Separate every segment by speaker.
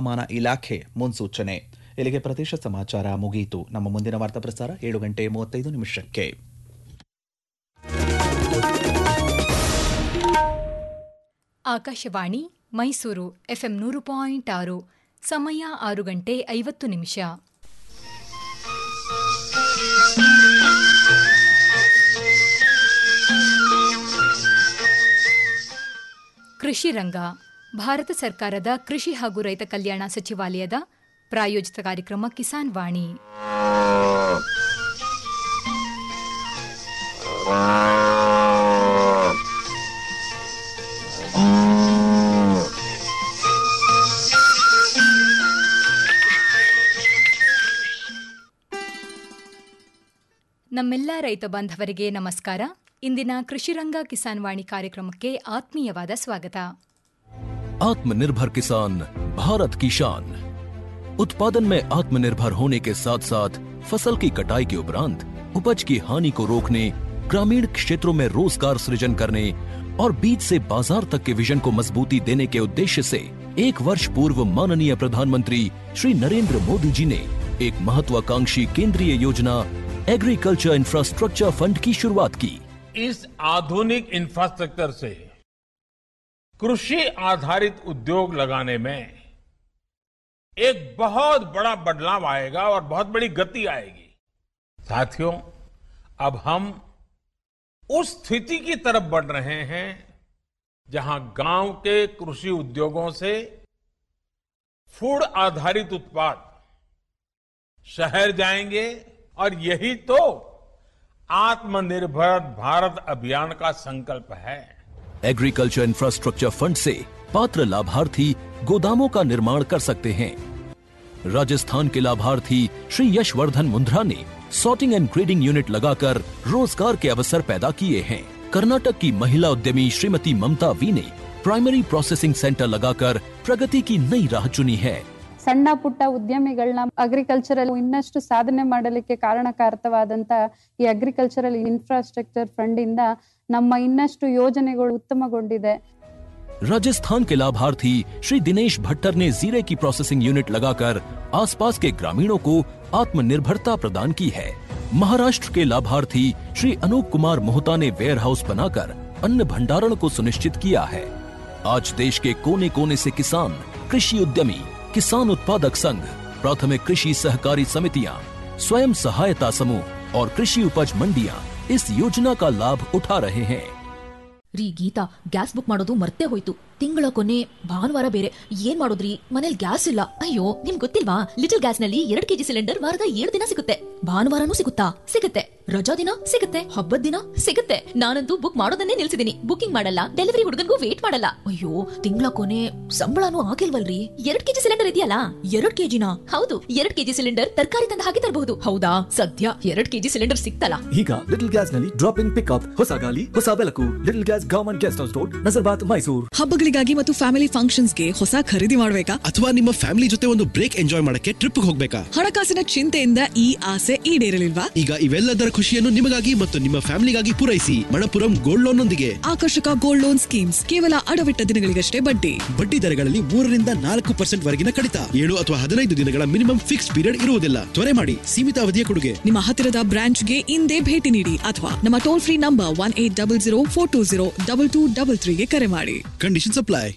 Speaker 1: ಹವಾಮಾನ ಇಲಾಖೆ ಮುನ್ಸೂಚನೆ ಇಲ್ಲಿಗೆ ಪ್ರದೇಶ ಸಮಾಚಾರ ಮುಗಿಯಿತು ನಮ್ಮ ಮುಂದಿನ ವಾರ್ತಾ ಪ್ರಸಾರ ಏಳು ಗಂಟೆ ಮೂವತ್ತೈದು ನಿಮಿಷಕ್ಕೆ
Speaker 2: ಆಕಾಶವಾಣಿ ಮೈಸೂರು ಎಫ್ಎಂ ನೂರು ಪಾಯಿಂಟ್ ಆರು ಸಮಯ ಆರು ಗಂಟೆ ಐವತ್ತು ನಿಮಿಷ ಕೃಷಿ ರಂಗ ಭಾರತ ಸರ್ಕಾರದ ಕೃಷಿ ಹಾಗೂ ರೈತ ಕಲ್ಯಾಣ ಸಚಿವಾಲಯದ ಪ್ರಾಯೋಜಿತ ಕಾರ್ಯಕ್ರಮ ಕಿಸಾನ್ ವಾಣಿ ನಮ್ಮೆಲ್ಲ ರೈತ ಬಾಂಧವರಿಗೆ ನಮಸ್ಕಾರ ಇಂದಿನ ಕೃಷಿರಂಗ ಕಿಸಾನ್ ವಾಣಿ ಕಾರ್ಯಕ್ರಮಕ್ಕೆ ಆತ್ಮೀಯವಾದ ಸ್ವಾಗತ
Speaker 3: आत्मनिर्भर किसान भारत की शान उत्पादन में आत्मनिर्भर होने के साथ साथ फसल की कटाई के उपरांत उपज की हानि को रोकने ग्रामीण क्षेत्रों में रोजगार सृजन करने और बीज से बाजार तक के विजन को मजबूती देने के उद्देश्य से एक वर्ष पूर्व माननीय प्रधानमंत्री श्री नरेंद्र मोदी जी ने एक महत्वाकांक्षी केंद्रीय योजना एग्रीकल्चर इंफ्रास्ट्रक्चर फंड की शुरुआत की
Speaker 4: इस आधुनिक इंफ्रास्ट्रक्चर से कृषि आधारित उद्योग लगाने में एक बहुत बड़ा बदलाव आएगा और बहुत बड़ी गति आएगी साथियों अब हम उस स्थिति की तरफ बढ़ रहे हैं जहां गांव के कृषि उद्योगों से फूड आधारित उत्पाद शहर जाएंगे और यही तो आत्मनिर्भर भारत अभियान का संकल्प है
Speaker 3: एग्रीकल्चर इंफ्रास्ट्रक्चर फंड से पात्र लाभार्थी गोदामों का निर्माण कर सकते हैं राजस्थान के लाभार्थी श्री यशवर्धन मुंद्रा ने सॉर्टिंग एंड ग्रेडिंग यूनिट लगाकर रोजगार के अवसर पैदा किए हैं कर्नाटक की महिला उद्यमी श्रीमती ममता वी ने प्राइमरी प्रोसेसिंग सेंटर लगाकर प्रगति की नई राह चुनी है
Speaker 5: ಸಣ್ಣ ಪುಟ್ಟ ಉದ್ಯಮಿಗಳನ್ನ ಅಗ್ರಿಕಲ್ಚರಲ್ ಇನ್ನಷ್ಟು ಸಾಧನೆ ಮಾಡಲಿಕ್ಕೆ ಕಾರಣಕಾರಕವಾದಂತ ಈ ಅಗ್ರಿಕಲ್ಚರಲ್ ಇನ್ಫ್ರಾಸ್ಟ್ರಕ್ಚರ್ ಫಂಡ್ ಇಂದ ನಮ್ಮ ಇನ್ನಷ್ಟು ಯೋಜನೆಗಳು ಉತ್ತಮಗೊಂಡಿದೆ
Speaker 3: राजस्थान के लाभार्थी श्री दिनेश भट्टर ने जीरे की प्रोसेसिंग यूनिट लगाकर आसपास के ग्रामीणों को आत्मनिर्भरता प्रदान की है महाराष्ट्र के लाभार्थी श्री अनूप कुमार मोहता ने वेयर हाउस बनाकर अन्न भंडारण को सुनिश्चित किया है आज देश के कोने कोने से किसान कृषि उद्यमी किसान उत्पादक संघ प्राथमिक कृषि सहकारी समितियां स्वयं सहायता समूह और कृषि उपज मंडियां इस योजना का लाभ उठा रहे हैं
Speaker 6: ರೀ ಗೀತಾ ಗ್ಯಾಸ್ ಬುಕ್ ಮಾಡೋದು ಮರ್ತೇ ಹೋಯ್ತು ತಿಂಗಳ ಕೊನೆ ಭಾನುವಾರ ಬೇರೆ ಏನ್ ಮಾಡೋದ್ರಿ ಮನೇಲಿ ಗ್ಯಾಸ್ ಇಲ್ಲ ಅಯ್ಯೋ ನಿಮ್ ಗೊತ್ತಿಲ್ವಾ ಲಿಟಲ್ ಗ್ಯಾಸ್ ನಲ್ಲಿ ಎರಡ್ ಕೆಜಿ ಸಿಲಿಂಡರ್ ವಾರದ ಏಳು ದಿನ ಸಿಗುತ್ತೆ ಭಾನುವಾರನೂ ಸಿಗುತ್ತಾ ಸಿಗುತ್ತೆ ರಜಾ ದಿನ ಸಿಗುತ್ತೆ ಹಬ್ಬದ ದಿನ ಸಿಗುತ್ತೆ ನಾನಂತೂ ಬುಕ್ ಮಾಡೋದನ್ನೇ ನಿಲ್ಸಿದೀನಿ ಬುಕಿಂಗ್ ಮಾಡಲ್ಲ ಡೆಲಿವರಿ ಹುಡುಗನ್ಗೂ ವೇಟ್ ಮಾಡಲ್ಲ ಅಯ್ಯೋ ತಿಂಗಳ ಕೊನೆ ಸಂಬಳನೂ ಆಗಿಲ್ವಲ್ರಿ ಎರಡ್ ಕೆಜಿ ಸಿಲಿಂಡರ್ ಇದೆಯಲ್ಲ ಎರಡ್ ಕೆಜಿನ ಹೌದು ಎರಡ್ ಕೆಜಿ ಸಿಲಿಂಡರ್ ತರಕಾರಿ ತಂದು ಹಾಕಿ ತರಬಹುದು ಹೌದಾ ಸದ್ಯ ಎರಡ್ ಕೆಜಿ ಸಿಲಿಂಡರ್ ಸಿಕ್ತಲ್ಲ
Speaker 7: ಈಗ ಲಿಟಲ್ ಗ್ಯಾಸ್ ನಲ್ಲಿ ಡ್ರಾಪ್ ಇನ್ ಪಿಕ್ಅಪ್ ಹೊಸ ಗಾಲಿ ಹೊಸ ಬೆಳಕು little gas government guest house road Nazarbad Mysuru
Speaker 8: ಹಬ್ಬಗಳಿಗಾಗಿ ಮತ್ತು ಫ್ಯಾಮಿಲಿ ಫಂಕ್ಷನ್ಸ್ಗೆ ಹೊಸ ಖರೀದಿ ಮಾಡಬೇಕಾ
Speaker 9: ಅಥವಾ ನಿಮ್ಮ ಫ್ಯಾಮಿಲಿ ಜೊತೆ ಒಂದು ಬ್ರೇಕ್ ಎಂಜಾಯ್ ಮಾಡಕ್ಕೆ ಟ್ರಿಪ್ ಹೋಗ್ಬೇಕಾ
Speaker 8: ಹಣಕಾಸಿನ ಚಿಂತೆಯಿಂದ ಈ ಆಸೆ ಈಡೇರಲಿಲ್ವಾ
Speaker 9: ಈಗ ಇವೆಲ್ಲದರ ಖುಷಿಯನ್ನು ನಿಮಗಾಗಿ ಮತ್ತು ನಿಮ್ಮ ಫ್ಯಾಮಿಲಿಗಾಗಿ ಪೂರೈಸಿ ಮಣಪುರಂ ಗೋಲ್ಡ್ ಲೋನ್ ನೊಂದಿಗೆ
Speaker 8: ಆಕರ್ಷಕ ಗೋಲ್ಡ್ ಲೋನ್ ಸ್ಕೀಮ್ಸ್ ಕೇವಲ ಅಡವಿಟ್ಟ ದಿನಗಳಿಗಷ್ಟೇ ಬಡ್ಡಿ
Speaker 9: ಬಡ್ಡಿ ದರಗಳಲ್ಲಿ ಮೂರರಿಂದ ನಾಲ್ಕು ಪರ್ಸೆಂಟ್ ವರೆಗಿನ ಕಡಿತ ಏಳು ಅಥವಾ ಹದಿನೈದು ದಿನಗಳ ಮಿನಿಮಮ್ ಫಿಕ್ಸ್ ಪೀರಿಯಡ್ ಇರುವುದಿಲ್ಲ ತ್ವರೆ ಮಾಡಿ ಸೀಮಿತ ಅವಧಿಯ ಕೊಡುಗೆ
Speaker 8: ನಿಮ್ಮ ಹತ್ತಿರದ ಬ್ರಾಂಚ್ಗೆ ಇಂದೇ ಭೇಟಿ ನೀಡಿ ಅಥವಾ ನಮ್ಮ toll free number one eight double zero four two zero double two double ತ್ರೀಗೆ ಕರೆ ಮಾಡಿ
Speaker 9: ಕಂಡೀಷನ್ ಅಪ್ಲೈ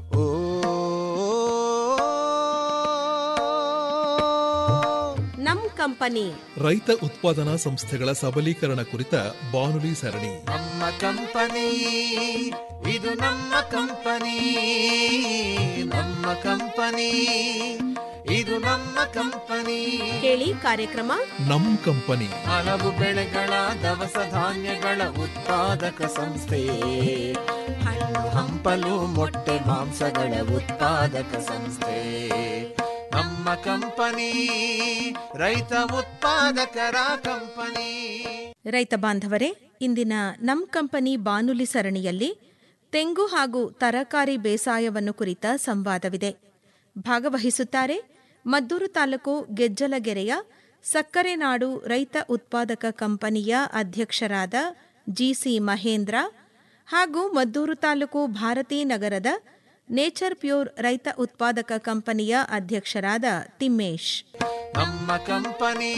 Speaker 10: ನಮ್ ಕಂಪನಿ
Speaker 11: ರೈತ ಉತ್ಪಾದನಾ ಸಂಸ್ಥೆಗಳ ಸಬಲೀಕರಣ ಕುರಿತ ಬಾನುಲಿ ಸರಣಿ
Speaker 12: ನಮ್ಮ ಕಂಪನಿ ಇದು ನಮ್ಮ ಕಂಪನಿ ನಮ್ಮ ಕಂಪನಿ ಇದು ನಮ್ಮ ಕಂಪನಿ
Speaker 10: ಕೇಳಿ ಕಾರ್ಯಕ್ರಮ
Speaker 11: ನಮ್ ಕಂಪನಿ
Speaker 12: ಹಲವು ಬೆಳೆಗಳ ದವಸ ಧಾನ್ಯಗಳ ಉತ್ಪಾದಕ ಸಂಸ್ಥೆ ಹಣ್ಣು ಹಂಪಲು ಮೊಟ್ಟೆ ಮಾಂಸಗಳ ಉತ್ಪಾದಕ ಸಂಸ್ಥೆ ನಮ್ಮ ಕಂಪನಿ ರೈತ ಉತ್ಪಾದಕರ ಕಂಪನಿ
Speaker 10: ರೈತ ಬಾಂಧವರೇ ಇಂದಿನ ನಮ್ ಕಂಪನಿ ಬಾನುಲಿ ಸರಣಿಯಲ್ಲಿ ತೆಂಗು ಹಾಗೂ ತರಕಾರಿ ಬೇಸಾಯವನ್ನು ಕುರಿತ ಸಂವಾದವಿದೆ ಭಾಗವಹಿಸುತ್ತಾರೆ ಮದ್ದೂರು ತಾಲೂಕು ಗೆಜ್ಜಲಗೆರೆಯ ಸಕ್ಕರೆ ನಾಡು ರೈತ ಉತ್ಪಾದಕ ಕಂಪನಿಯ ಅಧ್ಯಕ್ಷರಾದ ಜಿಸಿ ಮಹೇಂದ್ರ ಹಾಗೂ ಮದ್ದೂರು ತಾಲೂಕು ಭಾರತೀ ನಗರದ ನೇಚರ್ ಪ್ಯೂರ್ ರೈತ ಉತ್ಪಾದಕ ಕಂಪನಿಯ ಅಧ್ಯಕ್ಷರಾದ ತಿಮ್ಮೇಶ್
Speaker 12: ನಮ್ಮ ಕಂಪನಿ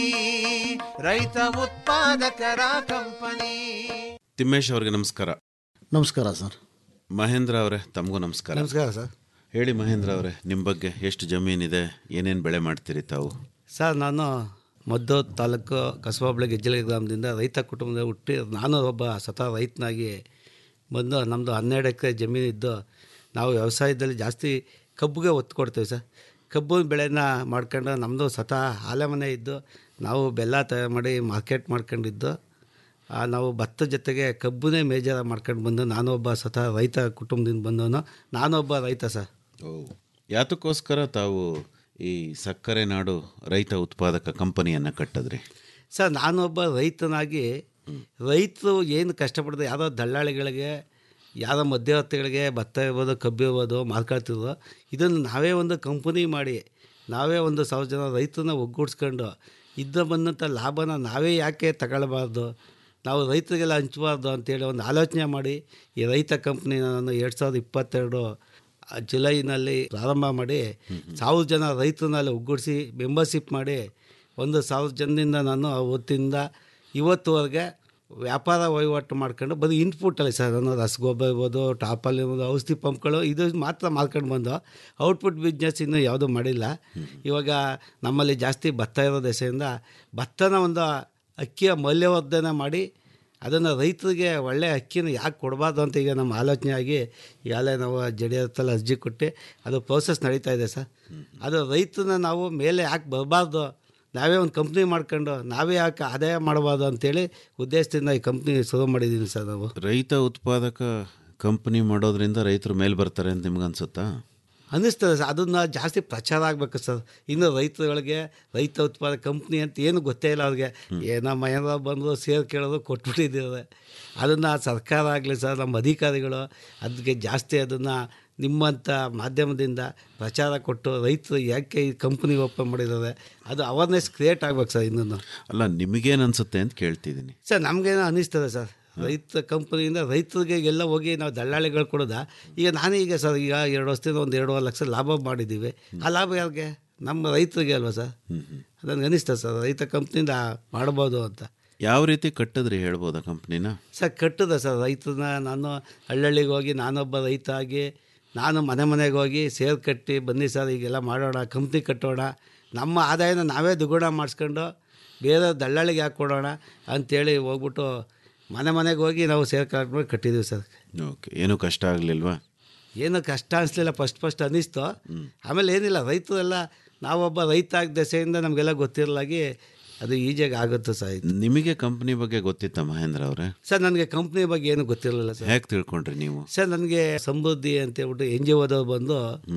Speaker 12: ರೈತ ಉತ್ಪಾದಕರ ಕಂಪನಿ
Speaker 13: ತಿಮ್ಮೇಶ್ ಅವರಿಗೆ ನಮಸ್ಕಾರ
Speaker 14: ನಮಸ್ಕಾರ ಸರ್
Speaker 13: ಮಹೇಂದ್ರ ಅವರೇ ತಮಗೂ ನಮಸ್ಕಾರ
Speaker 14: ನಮಸ್ಕಾರ ಸರ್
Speaker 13: ಹೇಳಿ ಮಹೇಂದ್ರ ಅವರೇ ನಿಮ್ಮ ಬಗ್ಗೆ ಎಷ್ಟು ಜಮೀನಿದೆ ಏನೇನು ಬೆಳೆ ಮಾಡ್ತೀರಿ ತಾವು
Speaker 14: ಸರ್ ನಾನು ಮದ್ದು ತಾಲೂಕು ಕಸಬಾಬಳಿ ಗೆಜ್ಜಲೆ ಗ್ರಾಮದಿಂದ ರೈತ ಕುಟುಂಬದ ಹುಟ್ಟಿ ನಾನು ಒಬ್ಬ ಸ್ವತಃ ರೈತನಾಗಿ ಬಂದು ನಮ್ಮದು ಹನ್ನೆರಡು ಎಕರೆ ಜಮೀನಿದ್ದು ನಾವು ವ್ಯವಸಾಯದಲ್ಲಿ ಜಾಸ್ತಿ ಕಬ್ಬಿಗೆ ಒತ್ತು ಕೊಡ್ತೇವೆ ಸರ್ ಕಬ್ಬು ಬೆಳೆನ ಮಾಡ್ಕೊಂಡು ನಮ್ಮದು ಸ್ವತಃ ಆಲೆ ಮನೆ ಇದ್ದು ನಾವು ಬೆಲ್ಲ ತಯಾರು ಮಾಡಿ ಮಾರ್ಕೆಟ್ ಮಾಡ್ಕೊಂಡಿದ್ದು ಆ, ನಾವು ಭತ್ತದ ಜೊತೆಗೆ ಕಬ್ಬುನೇ ಮೇಜರ್ ಮಾಡ್ಕೊಂಡು ಬಂದು ನಾನೊಬ್ಬ ಸ್ವತಃ ರೈತ ಕುಟುಂಬದಿಂದ ಬಂದವನು ನಾನೊಬ್ಬ ರೈತ ಸರ್
Speaker 13: ಓ ಯಾತಕ್ಕೋಸ್ಕರ ತಾವು ಈ ಸಕ್ಕರೆ ನಾಡು ರೈತ ಉತ್ಪಾದಕ ಕಂಪನಿಯನ್ನು ಕಟ್ಟಿದ್ರಿ
Speaker 14: ಸರ್ ನಾನೊಬ್ಬ ರೈತನಾಗಿ ರೈತರು ಏನು ಕಷ್ಟಪಡ್ತಾರೆ ಯಾವುದೋ ದಳ್ಳಾಳಿಗಳಿಗೆ ಯಾವುದೋ ಮಧ್ಯವರ್ತಿಗಳಿಗೆ ಭತ್ತ ಇರ್ಬೋದು ಕಬ್ಬು ಇರ್ಬೋದು ಮಾರ್ಕೊಳ್ತಿದ್ರು ಇದನ್ನು ನಾವೇ ಒಂದು ಕಂಪನಿ ಮಾಡಿ ನಾವೇ ಒಂದು ಸಾವಿರ ಜನ ರೈತರನ್ನ ಒಗ್ಗೂಡಿಸ್ಕೊಂಡು ಇದ್ದ ಬಂದಂಥ ಲಾಭನ ನಾವೇ ಯಾಕೆ ತಗೊಳ್ಬಾರ್ದು ನಾವು ರೈತರಿಗೆಲ್ಲ ಹಂಚಬಾರ್ದು ಅಂತೇಳಿ ಒಂದು ಆಲೋಚನೆ ಮಾಡಿ ಈ ರೈತ ಕಂಪ್ನಿನ ನಾನು ಎರಡು ಸಾವಿರದ ಇಪ್ಪತ್ತೆರಡು ಆ, ಜುಲೈನಲ್ಲಿ ಪ್ರಾರಂಭ ಮಾಡಿ ಸಾವಿರ ಜನ ರೈತರನ್ನೆಲ್ಲ ಒಗ್ಗೂಡಿಸಿ ಮೆಂಬರ್ಶಿಪ್ ಮಾಡಿ ಒಂದು ಸಾವಿರ ಜನದಿಂದ ನಾನು ಅವತ್ತಿಂದ ಇವತ್ತುವರೆಗೆ ವ್ಯಾಪಾರ ವಹಿವಾಟು ಮಾಡ್ಕೊಂಡು ಬರೀ ಇನ್ಪುಟ್ಟಲ್ಲಿ ಸರ್ ನಾನು ರಸಗೊಬ್ಬರ ಇರ್ಬೋದು ಟಾಪಲ್ ಇರ್ಬೋದು ಔಷಧಿ ಪಂಪ್ಗಳು ಇದು ಮಾತ್ರ ಮಾಡ್ಕೊಂಡು ಬಂದು ಔಟ್ಪುಟ್ ಬಿಸ್ನೆಸ್ ಇನ್ನೂ ಯಾವುದೂ ಮಾಡಿಲ್ಲ ಇವಾಗ ನಮ್ಮಲ್ಲಿ ಜಾಸ್ತಿ ಭತ್ತ ಇರೋ ದೆಸೆಯಿಂದ ಭತ್ತನ ಒಂದು ಅಕ್ಕಿಯ ಮೌಲ್ಯವರ್ಧನೆ ಮಾಡಿ ಅದನ್ನು ರೈತರಿಗೆ ಒಳ್ಳೆಯ ಅಕ್ಕಿನ ಯಾಕೆ ಕೊಡಬಾರ್ದು ಅಂತ ಈಗ ನಮ್ಮ ಆಲೋಚನೆ ಆಗಿ ಈಗಾಗಲೇ ನಾವು ಜಡಿ ಹತ್ತಲ್ಲಿ ಅರ್ಜಿ ಕೊಟ್ಟು ಅದು ಪ್ರೋಸೆಸ್ ನಡೀತಾ ಇದೆ ಸರ್ ಅದು ರೈತನ ನಾವು ಮೇಲೆ ಯಾಕೆ ಬರಬಾರ್ದು ನಾವೇ ಒಂದು ಕಂಪ್ನಿ ಮಾಡ್ಕೊಂಡು ನಾವೇ ಯಾಕೆ ಆದಾಯ ಮಾಡಬಾರ್ದು ಅಂತೇಳಿ ಉದ್ದೇಶದಿಂದ ಈ ಕಂಪ್ನಿ ಶುರು ಮಾಡಿದ್ದೀವಿ ಸರ್ ನಾವು
Speaker 13: ರೈತ ಉತ್ಪಾದಕ ಕಂಪನಿ ಮಾಡೋದ್ರಿಂದ ರೈತರು ಮೇಲೆ ಬರ್ತಾರೆ ಅಂತ ನಿಮ್ಗೆ ಅನ್ಸುತ್ತಾ
Speaker 14: ಅನ್ನಿಸ್ತದೆ ಸರ್ ಅದನ್ನು ಜಾಸ್ತಿ ಪ್ರಚಾರ ಆಗಬೇಕು ಸರ್ ಇನ್ನು ರೈತರುಗಳಿಗೆ ರೈತ ಉತ್ಪಾದಕ ಕಂಪ್ನಿ ಅಂತ ಏನು ಗೊತ್ತೇ ಇಲ್ಲ ಅವ್ರಿಗೆ ಏನೋ ಮಹೇಂದ್ರ ಬಂದು ಸೇರ್ ಕೇಳೋದು ಕೊಟ್ಬಿಟ್ಟಿದ್ದೇವೆ ಅದನ್ನು ಸರ್ಕಾರ ಆಗಲಿ ಸರ್ ನಮ್ಮ ಅಧಿಕಾರಿಗಳು ಅದಕ್ಕೆ ಜಾಸ್ತಿ ಅದನ್ನು ನಿಮ್ಮಂಥ ಮಾಧ್ಯಮದಿಂದ ಪ್ರಚಾರ ಕೊಟ್ಟು ರೈತರು ಯಾಕೆ ಈ ಕಂಪ್ನಿ ಓಪನ್ ಮಾಡಿದ್ದಾರೆ ಅದು ಅವೇರ್ನೆಸ್ ಕ್ರಿಯೇಟ್ ಆಗ್ಬೇಕು ಸರ್ ಇನ್ನೂ
Speaker 13: ಅಲ್ಲ ನಿಮಗೇನು ಅನ್ಸುತ್ತೆ ಅಂತ ಕೇಳ್ತಿದ್ದೀನಿ
Speaker 14: ಸರ್ ನಮಗೇನೋ ಅನ್ನಿಸ್ತದೆ ಸರ್ ರೈತ ಕಂಪ್ನಿಯಿಂದ ರೈತರಿಗೆ ಎಲ್ಲ ಹೋಗಿ ನಾವು ದಳ್ಳಾಳಿಗಳು ಕೊಡೋದ ಈಗ ನಾನೇ ಈಗ ಸರ್ ಈಗ ಎರಡು ವರ್ಷದಿಂದ ಒಂದು ಎರಡೂವರೆ ಲಕ್ಷ ಲಾಭ ಮಾಡಿದ್ದೀವಿ ಆ ಲಾಭ ಯಾರಿಗೆ ನಮ್ಮ ರೈತರಿಗೆ ಅಲ್ವಾ ಸರ್ ನನಗೆ ಅನಿಸ್ತದೆ ಸರ್ ರೈತ ಕಂಪ್ನಿಯಿಂದ ಮಾಡ್ಬೋದು ಅಂತ
Speaker 13: ಯಾವ ರೀತಿ ಕಟ್ಟಿದ್ರಿ ಹೇಳ್ಬೋದಾ ಕಂಪ್ನಿನ
Speaker 14: ಸರ್ ಕಟ್ಟದ ಸರ್ ರೈತನ ನಾನು ಹಳ್ಳಿಗೆ ಹೋಗಿ ನಾನೊಬ್ಬ ರೈತ ಆಗಿ ನಾನು ಮನೆ ಮನೆಗೆ ಹೋಗಿ ಸೇರ್ ಕಟ್ಟಿ ಬನ್ನಿ ಸರ್ ಈಗೆಲ್ಲ ಮಾಡೋಣ ಕಂಪ್ನಿ ಕಟ್ಟೋಣ ನಮ್ಮ ಆದಾಯನ ನಾವೇ ದುಗುಣ ಮಾಡಿಸ್ಕೊಂಡು ಬೇರೆ ದಳ್ಳಾಳಿಗೆ ಯಾಕೆ ಕೊಡೋಣ ಅಂಥೇಳಿ ಹೋಗ್ಬಿಟ್ಟು ಮನೆ ಮನೆಗೆ ಹೋಗಿ ನಾವು ಸೇರ್ ಕಟ್ಬಿಟ್ಟು ಕಟ್ಟಿದ್ದೀವಿ ಸರ್
Speaker 13: ಓಕೆ ಏನೂ ಕಷ್ಟ ಆಗಲಿಲ್ವಾ
Speaker 14: ಏನು ಕಷ್ಟ ಅನಿಸ್ಲಿಲ್ಲ ಫಸ್ಟ್ ಫಸ್ಟ್ ಅನ್ನಿಸ್ತು ಆಮೇಲೆ ಏನಿಲ್ಲ ರೈತರೆಲ್ಲ ನಾವೊಬ್ಬ ರೈತ ಆಗ ದೆಸೆಯಿಂದ ನಮಗೆಲ್ಲ ಗೊತ್ತಿರಲಾಗಿ ಅದು ಈಜಿಯಾಗಿ ಆಗುತ್ತೆ ಸರ್ ಇದು.
Speaker 13: ನಿಮಗೆ ಕಂಪ್ನಿ ಬಗ್ಗೆ ಗೊತ್ತಿತ್ತಾ ಮಹೇಂದ್ರ ಅವರೇ
Speaker 14: ಸರ್ ನನಗೆ ಕಂಪ್ನಿ ಬಗ್ಗೆ ಏನು ಗೊತ್ತಿರಲಿಲ್ಲ ಸರ್
Speaker 13: ಹೇಗೆ ತಿಳ್ಕೊಂಡ್ರಿ ನೀವು
Speaker 14: ಸರ್ ನನಗೆ ಸಮೃದ್ಧಿ ಅಂತ ಹೇಳ್ಬಿಟ್ಟು ಎನ್ ಜಿ ಓದವ್ರು ಬಂದು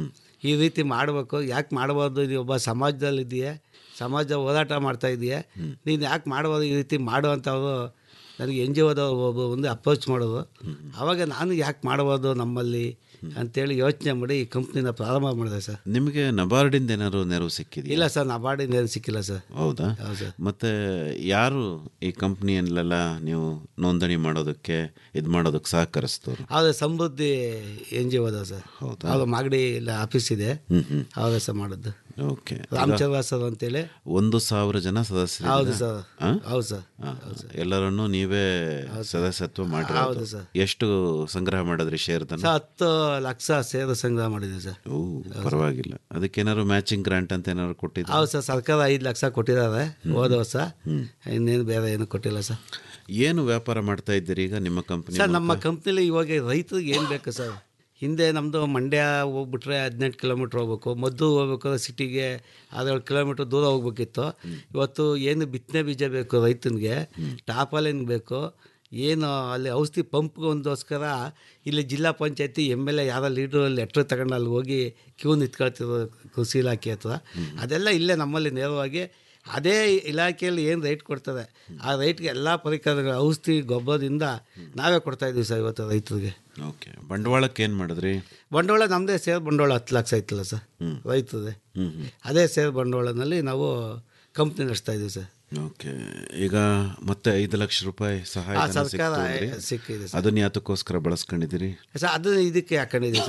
Speaker 14: ಈ ರೀತಿ ಮಾಡಬೇಕು ಯಾಕೆ ಮಾಡಬಾರ್ದು ನೀವು ಒಬ್ಬ ಸಮಾಜದಲ್ಲಿದೆಯೇ ಸಮಾಜ ಹೋರಾಟ ಮಾಡ್ತಾ ಇದೆಯೇ ನೀನು ಯಾಕೆ ಮಾಡಬಾರ್ದು ಈ ರೀತಿ ಮಾಡು ಅಂತ ಅವರು ನನಗೆ ಎನ್ ಜಿ ಓದವ್ರು ಒಬ್ಬ ಒಂದು ಅಪ್ರೋಚ್ ಮಾಡೋದು ಆವಾಗ ನಾನು ಯಾಕೆ ಮಾಡಬಾರ್ದು ನಮ್ಮಲ್ಲಿ ಅಂತೇಳಿ ಯೋಚನೆ ಮಾಡಿ ಈ ಕಂಪ್ನಿನ ಪ್ರಾರಂಭ ಮಾಡಿದೆ ಸರ್
Speaker 13: ನಿಮಗೆ ನಬಾರ್ಡಿಂದ ಏನಾದ್ರು ನೆರವು ಸಿಕ್ಕಿದೆಯಾ
Speaker 14: ಇಲ್ಲ ಸರ್ ನಬಾರ್ಡಿಂದ ಏನು ಸಿಕ್ಕಿಲ್ಲ ಸರ್
Speaker 13: ಹೌದಾ
Speaker 14: ಹೌದು ಸರ್
Speaker 13: ಮತ್ತೆ ಯಾರು ಈ ಕಂಪ್ನಿಯಲ್ಲೆಲ್ಲ ನೀವು ನೋಂದಣಿ ಮಾಡೋದಕ್ಕೆ ಇದು ಮಾಡೋದಕ್ಕೆ ಸಹಕರಿಸ್ತವ್ರು
Speaker 14: ಹೌದು ಸಮೃದ್ಧಿ ಎನ್ ಜಿ ಓದ ಸರ್
Speaker 13: ಹೌದಾ?
Speaker 14: ಹೌದು ಮಾಗಡಿ ಇಲ್ಲ ಆಫೀಸ್ ಇದೆ
Speaker 13: ಹ್ಮ್ ಹ್ಮ್
Speaker 14: ಹೌದಾ ಸರ್ ಮಾಡೋದು
Speaker 13: ಓಕೆ
Speaker 14: ರಾಮಚಂದ್ರ ಸರ್ ಅಂತೇಳಿ
Speaker 13: ಒಂದು ಸಾವಿರ ಜನ ಸದಸ್ಯರು
Speaker 14: ಹೌದು ಸರ್ ಹೌದು ಸರ್
Speaker 13: ಎಲ್ಲರನ್ನು ನೀವೇ ಸದಸ್ಯತ್ವ ಮಾಡಿ
Speaker 14: ಹೌದು ಸರ್.
Speaker 13: ಎಷ್ಟು ಸಂಗ್ರಹ ಮಾಡಿದ್ರಿ ಶೇರ್
Speaker 14: ಸರ್ ಹತ್ತು ಲಕ್ಷ ಸೇರು ಸಂಗ್ರಹ ಮಾಡಿದ್ದೀವಿ ಸರ್
Speaker 13: ಓ ಪರವಾಗಿಲ್ಲ ಅದಕ್ಕೇನಾದ್ರು ಮ್ಯಾಚಿಂಗ್ ಗ್ರಾಂಟ್ ಅಂತ ಏನಾದ್ರು ಕೊಟ್ಟಿದ್ರು
Speaker 14: ಹೌದು ಸರ್ ಸರ್ಕಾರ ಐದು ಲಕ್ಷ ಕೊಟ್ಟಿದ್ದಾರೆ ಹೋದ ವರ್ಷ ಇನ್ನೇನು ಬೇರೆ ಏನು ಕೊಟ್ಟಿಲ್ಲ ಸರ್
Speaker 13: ಏನು ವ್ಯಾಪಾರ ಮಾಡ್ತಾ ಇದ್ದೀರಿ ಈಗ ನಿಮ್ಮ ಕಂಪನಿ
Speaker 14: ಸರ್ ನಮ್ಮ ಕಂಪ್ನಿಲಿ ಇವಾಗ ರೈತರಿಗೆ ಏನು ಬೇಕು ಸರ್ ಹಿಂದೆ ನಮ್ಮದು ಮಂಡ್ಯ ಹೋಗ್ಬಿಟ್ರೆ ಹದಿನೆಂಟು ಕಿಲೋಮೀಟ್ರ್ ಹೋಗ್ಬೇಕು ಮದ್ದು ಹೋಗ್ಬೇಕಾದ್ರೆ ಸಿಟಿಗೆ ಆರೇಳು ಕಿಲೋಮೀಟ್ರ್ ದೂರ ಹೋಗ್ಬೇಕಿತ್ತು ಇವತ್ತು ಏನು ಬಿತ್ತನೆ ಬೀಜ ಬೇಕು ರೈತನಿಗೆ ಟಾಪಲಿನ್ ಬೇಕು ಏನು ಅಲ್ಲಿ ಔಷಧಿ ಪಂಪ್ಗೊಂದೋಸ್ಕರ ಇಲ್ಲಿ ಜಿಲ್ಲಾ ಪಂಚಾಯತಿ ಎಮ್ ಎಲ್ ಎ ಯಾರೋ ಲೀಡ್ರು ಲೆಟ್ರ್ ತಗೊಂಡು ಅಲ್ಲಿ ಹೋಗಿ ಕ್ಯೂ ನಿಂತ್ಕೊಳ್ತಿರೋ ಕೃಷಿ ಇಲಾಖೆ ಹತ್ರ ಅದೆಲ್ಲ ಇಲ್ಲೇ ನಮ್ಮಲ್ಲಿ ನೇರವಾಗಿ ಅದೇ ಇಲಾಖೆಯಲ್ಲಿ ಏನು ರೈಟ್ ಕೊಡ್ತದೆ ಆ ರೈಟ್ಗೆ ಎಲ್ಲ ಪರಿಕರಗಳು ಔಷಧಿ ಗೊಬ್ಬರದಿಂದ ನಾವೇ ಕೊಡ್ತಾ ಇದ್ದೀವಿ ಸರ್ ಇವತ್ತು ರೈತರಿಗೆ
Speaker 13: ಓಕೆ ಬಂಡವಾಳಕ್ಕೆ ಏನು ಮಾಡಿದ್ರಿ
Speaker 14: ಬಂಡವಾಳ ನಮ್ಮದೇ ಸೇರ್ ಬಂಡವಾಳ ಹತ್ತು ಲಕ್ಷ ಐತಲ್ಲ ಸರ್ ರೈತದೆ
Speaker 13: ಹ್ಮ್ ಹ್ಮ್
Speaker 14: ಅದೇ ಸೇರ್ ಬಂಡವಾಳನಲ್ಲಿ ನಾವು ಕಂಪ್ನಿ ನಡೆಸ್ತಾ ಇದ್ದೀವಿ ಸರ್
Speaker 13: ಓಕೆ ಈಗ ಮತ್ತೆ ಐದು ಲಕ್ಷ ರೂಪಾಯಿ ಸಹಾಯ
Speaker 14: ಆ, ಸರ್ಕಾರ ಸಿಕ್ಕಿದೆ ಸರ್.
Speaker 13: ಅದನ್ನ ಯಾತಕ್ಕೋಸ್ಕರ ಬಳಸ್ಕೊಂಡಿದ್ದೀರಿ
Speaker 14: ಸರ್ ಅದನ್ನ ಇದಕ್ಕೆ ಹಾಕೊಂಡಿದ್ದೀವಿ ಸರ್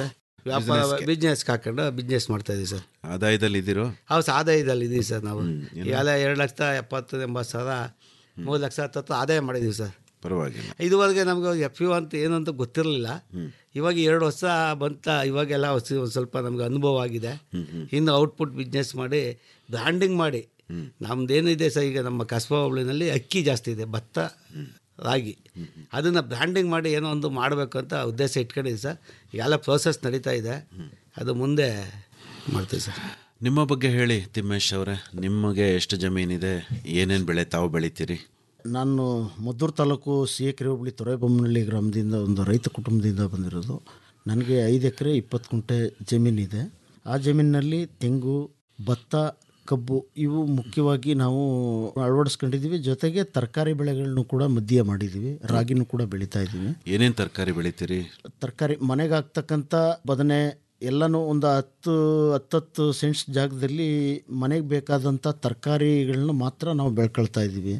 Speaker 14: ವ್ಯಾಪಾರ
Speaker 13: Business ಗೆ.
Speaker 14: ಬಿಸ್ನೆಸ್ಗೆ ಹಾಕೊಂಡು ಬಿಸ್ನೆಸ್ ಮಾಡ್ತಾ ಇದೀವಿ ಸರ್
Speaker 13: ಆದಾಯದಲ್ಲಿ ಇದ್ದೀರೋ
Speaker 14: ಹೌದು ಆದಾಯದಲ್ಲಿ ಇದೀವಿ ಸರ್ ನಾವು ಈಗೆಲ್ಲ ಎರಡು ಲಕ್ಷ ಎಪ್ಪತ್ತು ಎಂಬತ್ತು ಸಾವಿರ ಮೂರು ಲಕ್ಷ ಹತ್ತತ್ತು ಆದಾಯ ಮಾಡಿದ್ದೀವಿ ಸರ್
Speaker 13: ಪರವಾಗಿಲ್ಲ
Speaker 14: ಇದುವರೆಗೆ ನಮಗೆ ಎಫ್ ಯು ಅಂತ ಏನು ಅಂತ ಗೊತ್ತಿರಲಿಲ್ಲ ಇವಾಗ ಎರಡು ವರ್ಷ ಬಂತ ಇವಾಗೆಲ್ಲ ಹೊಸ- ಒಂದ್ ಸ್ವಲ್ಪ ನಮ್ಗೆ ಅನುಭವ ಆಗಿದೆ ಇನ್ನು ಔಟ್ಪುಟ್ ಬಿಸ್ನೆಸ್ ಮಾಡಿ ಬ್ರ್ಯಾಂಡಿಂಗ್ ಮಾಡಿ ನಮ್ದೇನಿದೆ ಸರ್ ಈಗ ನಮ್ಮ ಕಸ್ಬಾ ಹೋಬಳಿನಲ್ಲಿ ಅಕ್ಕಿ ಜಾಸ್ತಿ ಇದೆ ಭತ್ತ ರಾಗಿ ಅದನ್ನು ಬ್ರ್ಯಾಂಡಿಂಗ್ ಮಾಡಿ ಏನೋ ಒಂದು ಮಾಡಬೇಕು ಅಂತ ಉದ್ದೇಶ ಇಟ್ಕೊಂಡಿದ್ದೀವಿ ಸರ್ ಈಗೆಲ್ಲ ಪ್ರೋಸೆಸ್ ನಡೀತಾ ಇದೆ ಅದು ಮುಂದೆ ಮಾಡ್ತೀವಿ ಸರ್
Speaker 13: ನಿಮ್ಮ ಬಗ್ಗೆ ಹೇಳಿ ತಿಮ್ಮೇಶ್ ಅವರೇ ನಿಮಗೆ ಎಷ್ಟು ಜಮೀನಿದೆ ಏನೇನು ಬೆಳೆ ತಾವು ಬೆಳಿತೀರಿ
Speaker 15: ನಾನು ಮದ್ದೂರು ತಾಲೂಕು ಸಿ ಎಕರೆ ಹೋಬಳಿ ತೊರೆಬೊಮ್ಮನಹಳ್ಳಿ ಗ್ರಾಮದಿಂದ ಒಂದು ರೈತ ಕುಟುಂಬದಿಂದ ಬಂದಿರೋದು ನನಗೆ ಐದು ಎಕರೆ ಇಪ್ಪತ್ತು ಕುಂಟೆ ಜಮೀನಿದೆ ಆ ಜಮೀನಿನಲ್ಲಿ ತೆಂಗು ಭತ್ತ ಕಬ್ಬು ಇವು ಮುಖ್ಯವಾಗಿ ನಾವು ಅಳವಡಿಸ್ಕೊಂಡಿದ್ದೀವಿ ಜೊತೆಗೆ ತರಕಾರಿ ಬೆಳೆಗಳನ್ನು ಕೂಡ ಮಧ್ಯೆ ಮಾಡಿದ್ದೀವಿ ರಾಗಿನೂ ಕೂಡ ಬೆಳೀತಾ ಇದ್ದೀವಿ
Speaker 13: ಏನೇನು ತರಕಾರಿ ಬೆಳಿತೀರಿ
Speaker 15: ತರಕಾರಿ ಮನೆಗೆ ಆಗ್ತಕ್ಕಂಥ ಬದನೆ ಎಲ್ಲನೂ ಒಂದು ಹತ್ತು ಹತ್ತತ್ತು ಸೆಂಟ್ಸ್ ಜಾಗದಲ್ಲಿ ಮನೆಗೆ ಬೇಕಾದಂಥ ತರಕಾರಿಗಳನ್ನ ಮಾತ್ರ ನಾವು ಬೆಳ್ಕೊಳ್ತಾ ಇದ್ದೀವಿ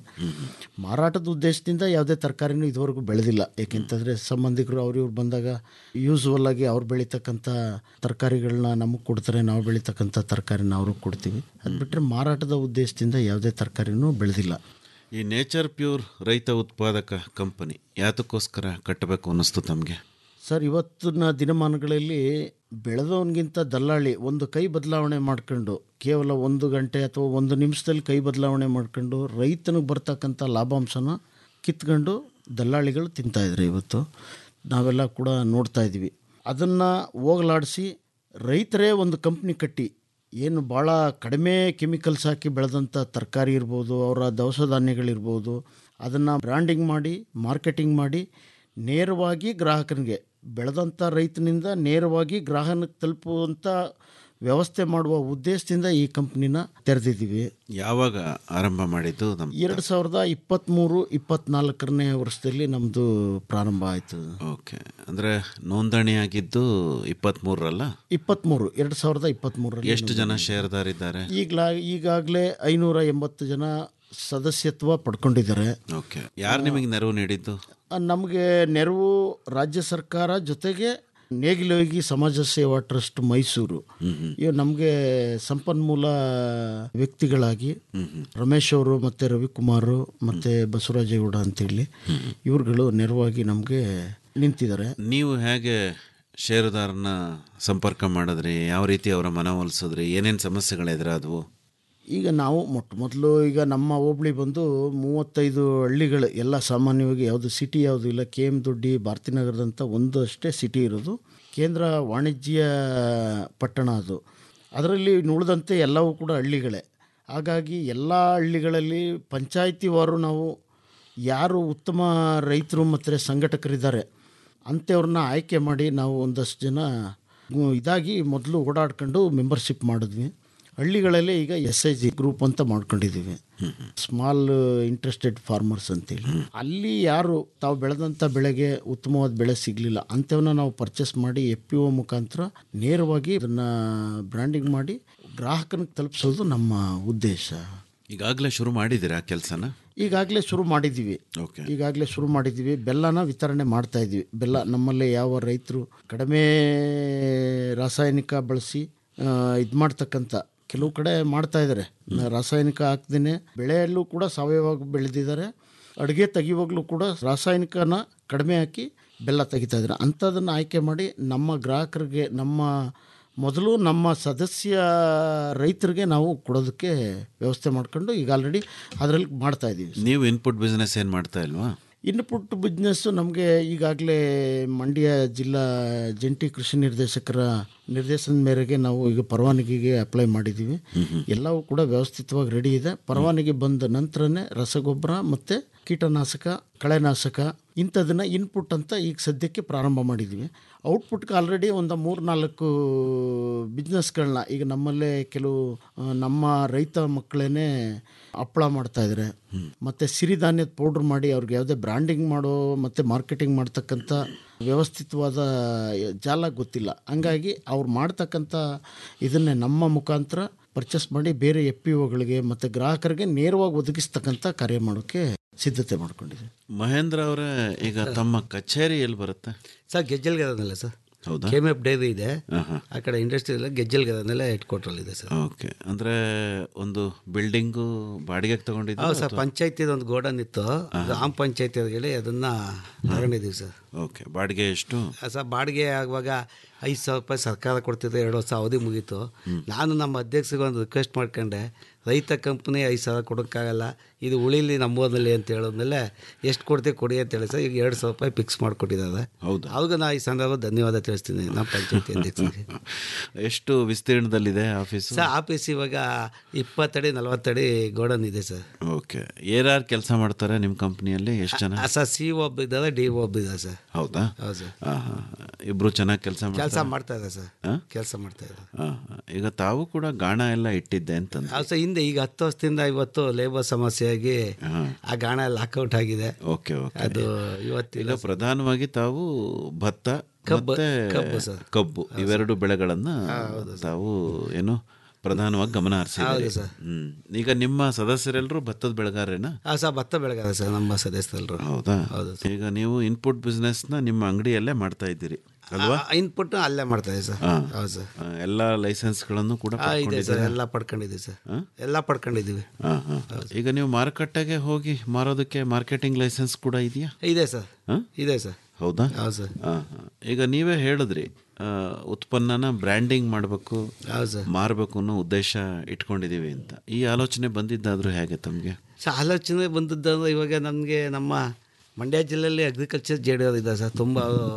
Speaker 15: ಮಾರಾಟದ ಉದ್ದೇಶದಿಂದ ಯಾವುದೇ ತರಕಾರಿನೂ ಇದುವರೆಗೂ ಬೆಳೆದಿಲ್ಲ ಏಕೆಂತಂದರೆ ಸಂಬಂಧಿಕರು ಅವ್ರು ಇವ್ರು ಬಂದಾಗ ಯೂಸ್ವಲ್ ಆಗಿ ಅವ್ರು ಬೆಳೀತಕ್ಕಂಥ ತರಕಾರಿಗಳನ್ನ ನಮಗೆ ಕೊಡ್ತಾರೆ ನಾವು ಬೆಳೀತಕ್ಕಂಥ ತರಕಾರಿನ ಅವ್ರಿಗೆ ಕೊಡ್ತೀವಿ ಅದು ಬಿಟ್ಟರೆ ಮಾರಾಟದ ಉದ್ದೇಶದಿಂದ ಯಾವುದೇ ತರಕಾರಿನೂ ಬೆಳೆದಿಲ್ಲ
Speaker 13: ಈ ನೇಚರ್ ಪ್ಯೂರ್ ರೈತ ಉತ್ಪಾದಕ ಕಂಪನಿ ಯಾತಕ್ಕೋಸ್ಕರ ಕಟ್ಟಬೇಕು ಅನ್ನಿಸ್ತು ತಮಗೆ
Speaker 15: ಸರ್ ಇವತ್ತಿನ ದಿನಮಾನಗಳಲ್ಲಿ ಬೆಳೆದವನಿಗಿಂತ ದಲ್ಲಾಳಿ ಒಂದು ಕೈ ಬದಲಾವಣೆ ಮಾಡ್ಕೊಂಡು ಕೇವಲ ಒಂದು ಗಂಟೆ ಅಥವಾ ಒಂದು ನಿಮಿಷದಲ್ಲಿ ಕೈ ಬದಲಾವಣೆ ಮಾಡ್ಕೊಂಡು ರೈತನಿಗೆ ಬರ್ತಕ್ಕಂಥ ಲಾಭಾಂಶನ ಕಿತ್ಕೊಂಡು ದಲ್ಲಾಳಿಗಳು ತಿಂತಾಯಿದ್ರು ಇವತ್ತು ನಾವೆಲ್ಲ ಕೂಡ ನೋಡ್ತಾ ಇದ್ದೀವಿ ಅದನ್ನು ಹೋಗಲಾಡಿಸಿ ರೈತರೇ ಒಂದು ಕಂಪ್ನಿ ಕಟ್ಟಿ ಏನು ಭಾಳ ಕಡಿಮೆ ಕೆಮಿಕಲ್ಸ್ ಹಾಕಿ ಬೆಳೆದಂಥ ತರಕಾರಿ ಇರ್ಬೋದು ಅವರ ದವಸ ಧಾನ್ಯಗಳಿರ್ಬೋದು ಅದನ್ನು ಬ್ರ್ಯಾಂಡಿಂಗ್ ಮಾಡಿ ಮಾರ್ಕೆಟಿಂಗ್ ಮಾಡಿ ನೇರವಾಗಿ ಗ್ರಾಹಕನಿಗೆ ಬೆಳೆದಂಥ ರೈತನಿಂದ ನೇರವಾಗಿ ಗ್ರಾಹಕನಿಗೆ ತಲುಪುವಂಥ ವ್ಯವಸ್ಥೆ ಮಾಡುವ ಉದ್ದೇಶದಿಂದ ಈ ಕಂಪ್ನಿನ ತೆರೆದಿದ್ದೀವಿ
Speaker 13: ಯಾವಾಗ ಆರಂಭ ಮಾಡಿದ್ದು ನಮ್ಮ
Speaker 15: ಎರಡು ಸಾವಿರದ ಇಪ್ಪತ್ತ್ಮೂರು ಇಪ್ಪತ್ತ್ನಾಲ್ಕರನೇ ವರ್ಷದಲ್ಲಿ ನಮ್ಮದು ಪ್ರಾರಂಭ ಆಯಿತು
Speaker 13: ಓಕೆ ಅಂದರೆ ನೋಂದಣಿಯಾಗಿದ್ದು ಇಪ್ಪತ್ತ್ಮೂರರಲ್ಲ
Speaker 15: ಇಪ್ಪತ್ತ್ಮೂರು ಎರಡು ಸಾವಿರದ ಇಪ್ಪತ್ತ್ಮೂರರಲ್ಲಿ
Speaker 13: ಎಷ್ಟು ಜನ ಷೇರ್ದಾರಿದ್ದಾರೆ
Speaker 15: ಈಗಲಾ ಈಗಾಗಲೇ ಐನೂರ ಎಂಬತ್ತು ಜನ ಸದಸ್ಯತ್ವ ಪಡ್ಕೊಂಡಿದ್ದಾರೆ
Speaker 13: ಓಕೆ ಯಾರು ನಿಮಗೆ ನೆರವು ನೀಡಿದ್ದು
Speaker 15: ನಮಗೆ ನೆರವು ರಾಜ್ಯ ಸರ್ಕಾರ ಜೊತೆಗೆ ನೇಗಿಲೋಗಿ ಸಮಾಜ ಸೇವಾ ಟ್ರಸ್ಟ್ ಮೈಸೂರು ಇವು ನಮಗೆ ಸಂಪನ್ಮೂಲ ವ್ಯಕ್ತಿಗಳಾಗಿ ರಮೇಶ್ ಅವರು ಮತ್ತು ರವಿಕುಮಾರ್ ಮತ್ತು ಬಸವರಾಜೇಗೌಡ ಅಂತೇಳಿ ಇವ್ರುಗಳು ನೆರವಾಗಿ ನಮಗೆ ನಿಂತಿದ್ದಾರೆ
Speaker 13: ನೀವು ಹೇಗೆ ಷೇರುದಾರನ ಸಂಪರ್ಕ ಮಾಡಿದ್ರಿ ಯಾವ ರೀತಿ ಅವರ ಮನವೊಲಿಸಿದ್ರಿ ಏನೇನು ಸಮಸ್ಯೆಗಳೆದುರಾದವು
Speaker 15: ಈಗ ನಾವು ಮೊಟ್ಟ ಮೊದಲು ಈಗ ನಮ್ಮ ಹೋಬಳಿ ಬಂದು ಮೂವತ್ತೈದು ಹಳ್ಳಿಗಳು ಎಲ್ಲ ಸಾಮಾನ್ಯವಾಗಿ ಯಾವುದು ಸಿಟಿ ಯಾವುದು ಇಲ್ಲ ಕೆ ಎಮ್ ದೊಡ್ಡಿ ಭಾರತೀನಗರದಂಥ ಒಂದು ಅಷ್ಟೇ ಸಿಟಿ ಇರೋದು ಕೇಂದ್ರ ವಾಣಿಜ್ಯ ಪಟ್ಟಣ ಅದು ಅದರಲ್ಲಿ ಉಳಿದಂತೆ ಎಲ್ಲವೂ ಕೂಡ ಹಳ್ಳಿಗಳೇ ಹಾಗಾಗಿ ಎಲ್ಲ ಹಳ್ಳಿಗಳಲ್ಲಿ ಪಂಚಾಯತಿವಾರು ನಾವು ಯಾರು ಉತ್ತಮ ರೈತರು ಮತ್ತು ಸಂಘಟಕರಿದ್ದಾರೆ ಅಂಥವ್ರನ್ನ ಆಯ್ಕೆ ಮಾಡಿ ನಾವು ಒಂದಷ್ಟು ಜನ ಗು- ಇದಾಗಿ ಮೊದಲು ಓಡಾಡ್ಕೊಂಡು ಮೆಂಬರ್ಶಿಪ್ ಮಾಡಿದ್ವಿ ಹಳ್ಳಿಗಳಲ್ಲಿ ಈಗ ಎಸ್ ಐ ಜಿ ಗ್ರೂಪ್ ಅಂತ ಮಾಡ್ಕೊಂಡಿದ್ದೀವಿ ಸ್ಮಾಲ್ ಇಂಟ್ರೆಸ್ಟೆಡ್ ಫಾರ್ಮರ್ಸ್ ಅಂತೇಳಿ ಅಲ್ಲಿ ಯಾರು ತಾವು ಬೆಳೆದಂಥ ಬೆಳೆಗೆ ಉತ್ತಮವಾದ ಬೆಳೆ ಸಿಗಲಿಲ್ಲ ಅಂಥವನ್ನ ನಾವು ಪರ್ಚೇಸ್ ಮಾಡಿ ಎಫ್ ಪಿ ಒ ಮುಖಾಂತರ ನೇರವಾಗಿ ಅದನ್ನು ಬ್ರ್ಯಾಂಡಿಂಗ್ ಮಾಡಿ ಗ್ರಾಹಕನಿಗೆ ತಲುಪಿಸೋದು ನಮ್ಮ ಉದ್ದೇಶ
Speaker 13: ಈಗಾಗಲೇ ಶುರು ಮಾಡಿದ್ದೀರಾ ಕೆಲಸನ
Speaker 15: ಈಗಾಗಲೇ ಶುರು ಮಾಡಿದ್ದೀವಿ
Speaker 13: ಓಕೆ
Speaker 15: ಈಗಾಗಲೇ ಶುರು ಮಾಡಿದ್ದೀವಿ ಬೆಲ್ಲನ ವಿತರಣೆ ಮಾಡ್ತಾ ಇದ್ದೀವಿ ಬೆಲ್ಲ ನಮ್ಮಲ್ಲಿ ಯಾವ ರೈತರು ಕಡಿಮೆ ರಾಸಾಯನಿಕ ಬಳಸಿ ಇದು ಮಾಡ್ತಕ್ಕಂಥ ಕೆಲವು ಕಡೆ ಮಾಡ್ತಾ ಇದ್ದಾರೆ ರಾಸಾಯನಿಕ ಹಾಕ್ದೇ ಬೆಳೆಯಲ್ಲೂ ಕೂಡ ಸಾವಯವ ಬೆಳೆದಿದ್ದಾರೆ ಅಡುಗೆ ತೆಗಿವಾಗಲೂ ಕೂಡ ರಾಸಾಯನಿಕನ ಕಡಿಮೆ ಹಾಕಿ ಬೆಲ್ಲ ತೆಗಿತಾ ಇದ್ದಾರೆ ಅಂಥದ್ದನ್ನು ಆಯ್ಕೆ ಮಾಡಿ ನಮ್ಮ ಗ್ರಾಹಕರಿಗೆ ನಮ್ಮ ಮೊದಲು ನಮ್ಮ ಸದಸ್ಯ ರೈತರಿಗೆ ನಾವು ಕೊಡೋದಕ್ಕೆ ವ್ಯವಸ್ಥೆ ಮಾಡ್ಕೊಂಡು ಈಗ ಆಲ್ರೆಡಿ ಅದರಲ್ಲಿ ಮಾಡ್ತಾ ಇದ್ದೀವಿ
Speaker 13: ನೀವು ಇನ್ಪುಟ್ ಬಿಸ್ನೆಸ್ ಏನು ಮಾಡ್ತಾ ಇಲ್ವಾ
Speaker 15: ಇನ್ಪುಟ್ ಬಿಸ್ನೆಸ್ಸು ನಮಗೆ ಈಗಾಗಲೇ ಮಂಡ್ಯ ಜಿಲ್ಲಾ ಜಂಟಿ ಕೃಷಿ ನಿರ್ದೇಶಕರ ನಿರ್ದೇಶನದ ಮೇರೆಗೆ ನಾವು ಈಗ ಪರವಾನಗಿಗೆ ಅಪ್ಲೈ ಮಾಡಿದ್ದೀವಿ ಎಲ್ಲವೂ ಕೂಡ ವ್ಯವಸ್ಥಿತವಾಗಿ ರೆಡಿ ಇದೆ ಪರವಾನಗಿ ಬಂದ ನಂತರನೇ ರಸಗೊಬ್ಬರ ಮತ್ತು ಕೀಟನಾಶಕ ಕಳೆನಾಶಕ ಇಂಥದನ್ನು ಇನ್ಪುಟ್ ಅಂತ ಈಗ ಸದ್ಯಕ್ಕೆ ಪ್ರಾರಂಭ ಮಾಡಿದ್ದೀವಿ ಔಟ್ಪುಟ್ಗೆ ಆಲ್ರೆಡಿ ಒಂದು ಮೂರು ನಾಲ್ಕು ಬಿಸ್ನೆಸ್ಗಳನ್ನ ಈಗ ನಮ್ಮಲ್ಲೇ ಕೆಲವು ಆ, ನಮ್ಮ ರೈತ ಮಕ್ಕಳೇ ಹಪ್ಪಳ ಮಾಡ್ತಾಯಿದ್ದಾರೆ ಮತ್ತು ಸಿರಿಧಾನ್ಯದ ಪೌಡ್ರ್ ಮಾಡಿ ಅವ್ರಿಗೆ ಯಾವುದೇ ಬ್ರ್ಯಾಂಡಿಂಗ್ ಮಾಡೋ ಮತ್ತು ಮಾರ್ಕೆಟಿಂಗ್ ಮಾಡ್ತಕ್ಕಂಥ ವ್ಯವಸ್ಥಿತವಾದ ಜಾಲ ಗೊತ್ತಿಲ್ಲ ಹಂಗಾಗಿ ಅವ್ರು ಮಾಡ್ತಕ್ಕಂಥ ಇದನ್ನೇ ನಮ್ಮ ಮುಖಾಂತರ ಪರ್ಚೇಸ್ ಮಾಡಿ ಬೇರೆ ಎಫ್ ಪಿ ಒಗಳಿಗೆ ಮತ್ತು ಗ್ರಾಹಕರಿಗೆ ನೇರವಾಗಿ ಒದಗಿಸ್ತಕ್ಕಂಥ ಕಾರ್ಯ ಮಾಡೋಕ್ಕೆ ಸಿದ್ಧತೆ ಮಾಡ್ಕೊಂಡಿದ್ದೀವಿ
Speaker 13: ಮಹೇಂದ್ರ ಅವರೇ ಈಗ ತಮ್ಮ ಕಚೇರಿ ಎಲ್ಲಿ ಬರುತ್ತೆ
Speaker 14: ಸರ್ ಗೆಜ್ಜಲ್ಗೆರನಲ್ಲ ಸರ್
Speaker 13: ಹೌದಾ?
Speaker 14: ಕೆ ಎಮ್ ಎಫ್ ಡೈರಿ ಇದೆ
Speaker 13: ಆಹಾ.
Speaker 14: ಆ ಕಡೆ ಇಂಡಸ್ಟ್ರಿ ಎಲ್ಲ ಗೆಜ್ಜಲ್ ಗದನೆಲ್ಲ ಹೆಡ್ ಕ್ವಾರ್ಟರ್ ಇದೆ ಸರ್
Speaker 13: ಓಕೆ ಅಂದ್ರೆ ಒಂದು ಬಿಲ್ಡಿಂಗು ಬಾಡಿಗೆಗೆ ತಗೊಂಡಿದ್ದೀರಾ
Speaker 14: ಹೌದು ಸರ್
Speaker 13: ಅಥವಾ-
Speaker 14: ಪಂಚಾಯತಿ ಒಂದು ಗೋಡನ್ ಇತ್ತು ಗ್ರಾಮ ಪಂಚಾಯತಿ ಹೇಳಿ ಅದನ್ನ ತಗೊಂಡಿದ್ದೀವಿ ಸರ್
Speaker 13: ಓಕೆ ಬಾಡಿಗೆ ಎಷ್ಟು
Speaker 14: ಸರ್ ಬಾಡಿಗೆ ಆಗುವಾಗ ಐದು ಸಾವಿರ ರೂಪಾಯಿ ಸರ್ಕಾರ ಕೊಡ್ತಿದ್ರೆ ಎರಡು ವರ್ಷ ಅವಧಿ ಮುಗೀತು ನಾನು ನಮ್ಮ ಅಧ್ಯಕ್ಷರಿಗೆ ಒಂದು ರಿಕ್ವೆಸ್ಟ್ ಮಾಡ್ಕೊಂಡೆ ರೈತ ಕಂಪ್ನಿ ಐದು ಸಾವಿರ ಕೊಡೋಕ್ಕಾಗಲ್ಲ ಇದು ಉಳಿಲಿ ನಮ್ಮೂರಲ್ಲಿ ಅಂತ ಹೇಳಿದ್ಮೇಲೆ ಎಷ್ಟು ಕೊಡ್ತೀವಿ ಕೊಡಿ ಅಂತ ಹೇಳಿ ಸರ್ ಈಗ ಎರಡು ಸಾವಿರ ರೂಪಾಯಿ ಫಿಕ್ಸ್ ಮಾಡಿಕೊಟ್ಟಿದ್ದಾರೆ
Speaker 13: ಹೌದು
Speaker 14: ಅವಾಗ ನಾ ಈ ಸಂದರ್ಭ ಧನ್ಯವಾದ ತಿಳಿಸ್ತೀನಿ ನಮ್ಮ ಪಂಚಾಯತಿ ಅಧ್ಯಕ್ಷರಿಗೆ
Speaker 13: ಎಷ್ಟು ವಿಸ್ತೀರ್ಣದಲ್ಲಿದೆ ಆಫೀಸು
Speaker 14: ಸರ್ ಆಫೀಸ್ ಇವಾಗ ಇಪ್ಪತ್ತಡಿ ನಲವತ್ತಡಿ ಗೋಡನ್ ಇದೆ ಸರ್
Speaker 13: ಓಕೆ ಯಾರ್ಯಾರು ಕೆಲಸ ಮಾಡ್ತಾರೆ ನಿಮ್ಮ ಕಂಪ್ನಿಯಲ್ಲಿ ಎಷ್ಟು ಜನ
Speaker 14: ಆ, ಸರ್ ಸಿ ಒಬ್ಬ ಇದ್ದಾರೆ ಡಿ ಒಬ್ಬ ಇದ್ದಾರೆ ಸರ್
Speaker 13: ಹೌದಾ
Speaker 14: ಹೌದು ಸರ್
Speaker 13: ಆಹಾ. ಇಬ್ರು ಚೆನ್ನಾಗಿ ಕೆಲಸ
Speaker 14: ಕೆಲಸ ಮಾಡ್ತಾ ಇದ್ದಾರೆ ಸರ್
Speaker 13: ಆ?
Speaker 14: ಕೆಲಸ ಮಾಡ್ತಾ ಇದ್ದಾರೆ
Speaker 13: ಆಹಾ. ಈಗ ತಾವು ಕೂಡ ಗಾಣ ಎಲ್ಲ ಇಟ್ಟಿದ್ದೆ ಅಂತಂದ್ರೆ
Speaker 14: ಹೌದು ಸರ್ ಹಿಂದೆ ಈಗ ಹತ್ತು ವರ್ಷದಿಂದ ಇವತ್ತು ಲೇಬರ್ ಸಮಸ್ಯೆಯಾಗಿ ಆ ಗಾಣ ಲಾಕ್ಔಟ್ ಆಗಿದೆ
Speaker 13: ಓಕೆ ಓಕೆ
Speaker 14: ಅದು ಇವತ್ತು
Speaker 13: ಈಗ ಪ್ರಧಾನವಾಗಿ ತಾವು ಭತ್ತ
Speaker 14: ಕಬ್ಬು-
Speaker 13: ಮತ್ತೆ
Speaker 14: ಕಬ್ಬು ಸರ್.
Speaker 13: ಕಬ್ಬು ಇವೆರಡು ಬೆಳೆಗಳನ್ನ ತಾವು ಏನು ಪ್ರಧಾನವಾಗಿ ಗಮನ ಹರಿಸಿದ್ದೀರಿ
Speaker 14: ಹೌದು ಸರ್.
Speaker 13: ಹ್ಮ್ ಈಗ ನಿಮ್ಮ ಸದಸ್ಯರೆಲ್ಲರೂ ಭತ್ತದ ಬೆಳೆಗಾರರೇನಾ
Speaker 14: ಹಾಂ ಸರ್ ಭತ್ತ ಬೆಳಗಾರ ಸರ್ ನಮ್ಮ ಸದಸ್ಯರು
Speaker 13: ಹೌದಾ ಈಗ ನೀವು ಇನ್ಪುಟ್ ಬಿಸ್ನೆಸ್ನ ನಿಮ್ಮ ಅಂಗಡಿಯಲ್ಲೇ ಮಾಡ್ತಾ ಇದ್ದೀರಿ ಅಲ್ವಾ
Speaker 14: ಇನ್ಪುಟ್ ಅಲ್ಲೇ ಮಾಡ್ತಾ ಇದೆ ಸರ್
Speaker 13: ಹಾ.
Speaker 14: ಹೌದು ಸರ್
Speaker 13: ಆ, ಎಲ್ಲ ಲೈಸೆನ್ಸ್ಗಳನ್ನು ಕೂಡ
Speaker 14: ಆ, ಇದೆ ಸರ್
Speaker 13: ಪಡ್ಕೊಂಡಿದ್ದೀರಾ?
Speaker 14: ಎಲ್ಲ ಪಡ್ಕೊಂಡಿದ್ದೀವಿ ಸರ್ ಎಲ್ಲ ಪಡ್ಕೊಂಡಿದ್ದೀವಿ
Speaker 13: ಹಾ, ಹಾ. ಈಗ ನೀವು ಮಾರುಕಟ್ಟೆಗೆ ಹೋಗಿ ಮಾರೋದಕ್ಕೆ ಮಾರ್ಕೆಟಿಂಗ್ ಲೈಸೆನ್ಸ್ ಕೂಡ ಇದೆಯಾ
Speaker 14: ಇದೆ ಸರ್
Speaker 13: ಹಾ?
Speaker 14: ಇದೆ ಸರ್
Speaker 13: ಹೌದಾ
Speaker 14: ಹೌದು ಸರ್
Speaker 13: ಆ, ಆ. ಈಗ ನೀವೇ ಹೇಳಿದ್ರಿ ಆ, ಉತ್ಪನ್ನನ ಬ್ರ್ಯಾಂಡಿಂಗ್ ಮಾಡಬೇಕು
Speaker 14: ಹೌದು ಸರ್
Speaker 13: ಮಾರಬೇಕು ಅನ್ನೋ ಉದ್ದೇಶ ಇಟ್ಕೊಂಡಿದ್ದೀವಿ ಅಂತ ಈ ಆಲೋಚನೆ ಬಂದಿದ್ದಾದ್ರೂ ಹೇಗೆ ತಮಗೆ
Speaker 14: ಸೊ ಆಲೋಚನೆ ಬಂದದ್ದು ಇವಾಗ ನಮಗೆ ನಮ್ಮ ಮಂಡ್ಯ ಜಿಲ್ಲೆಯಲ್ಲಿ ಅಗ್ರಿಕಲ್ಚರ್ ಜೆ ಡಿ ಇದ್ದಾರೆ ಸರ್ ತುಂಬ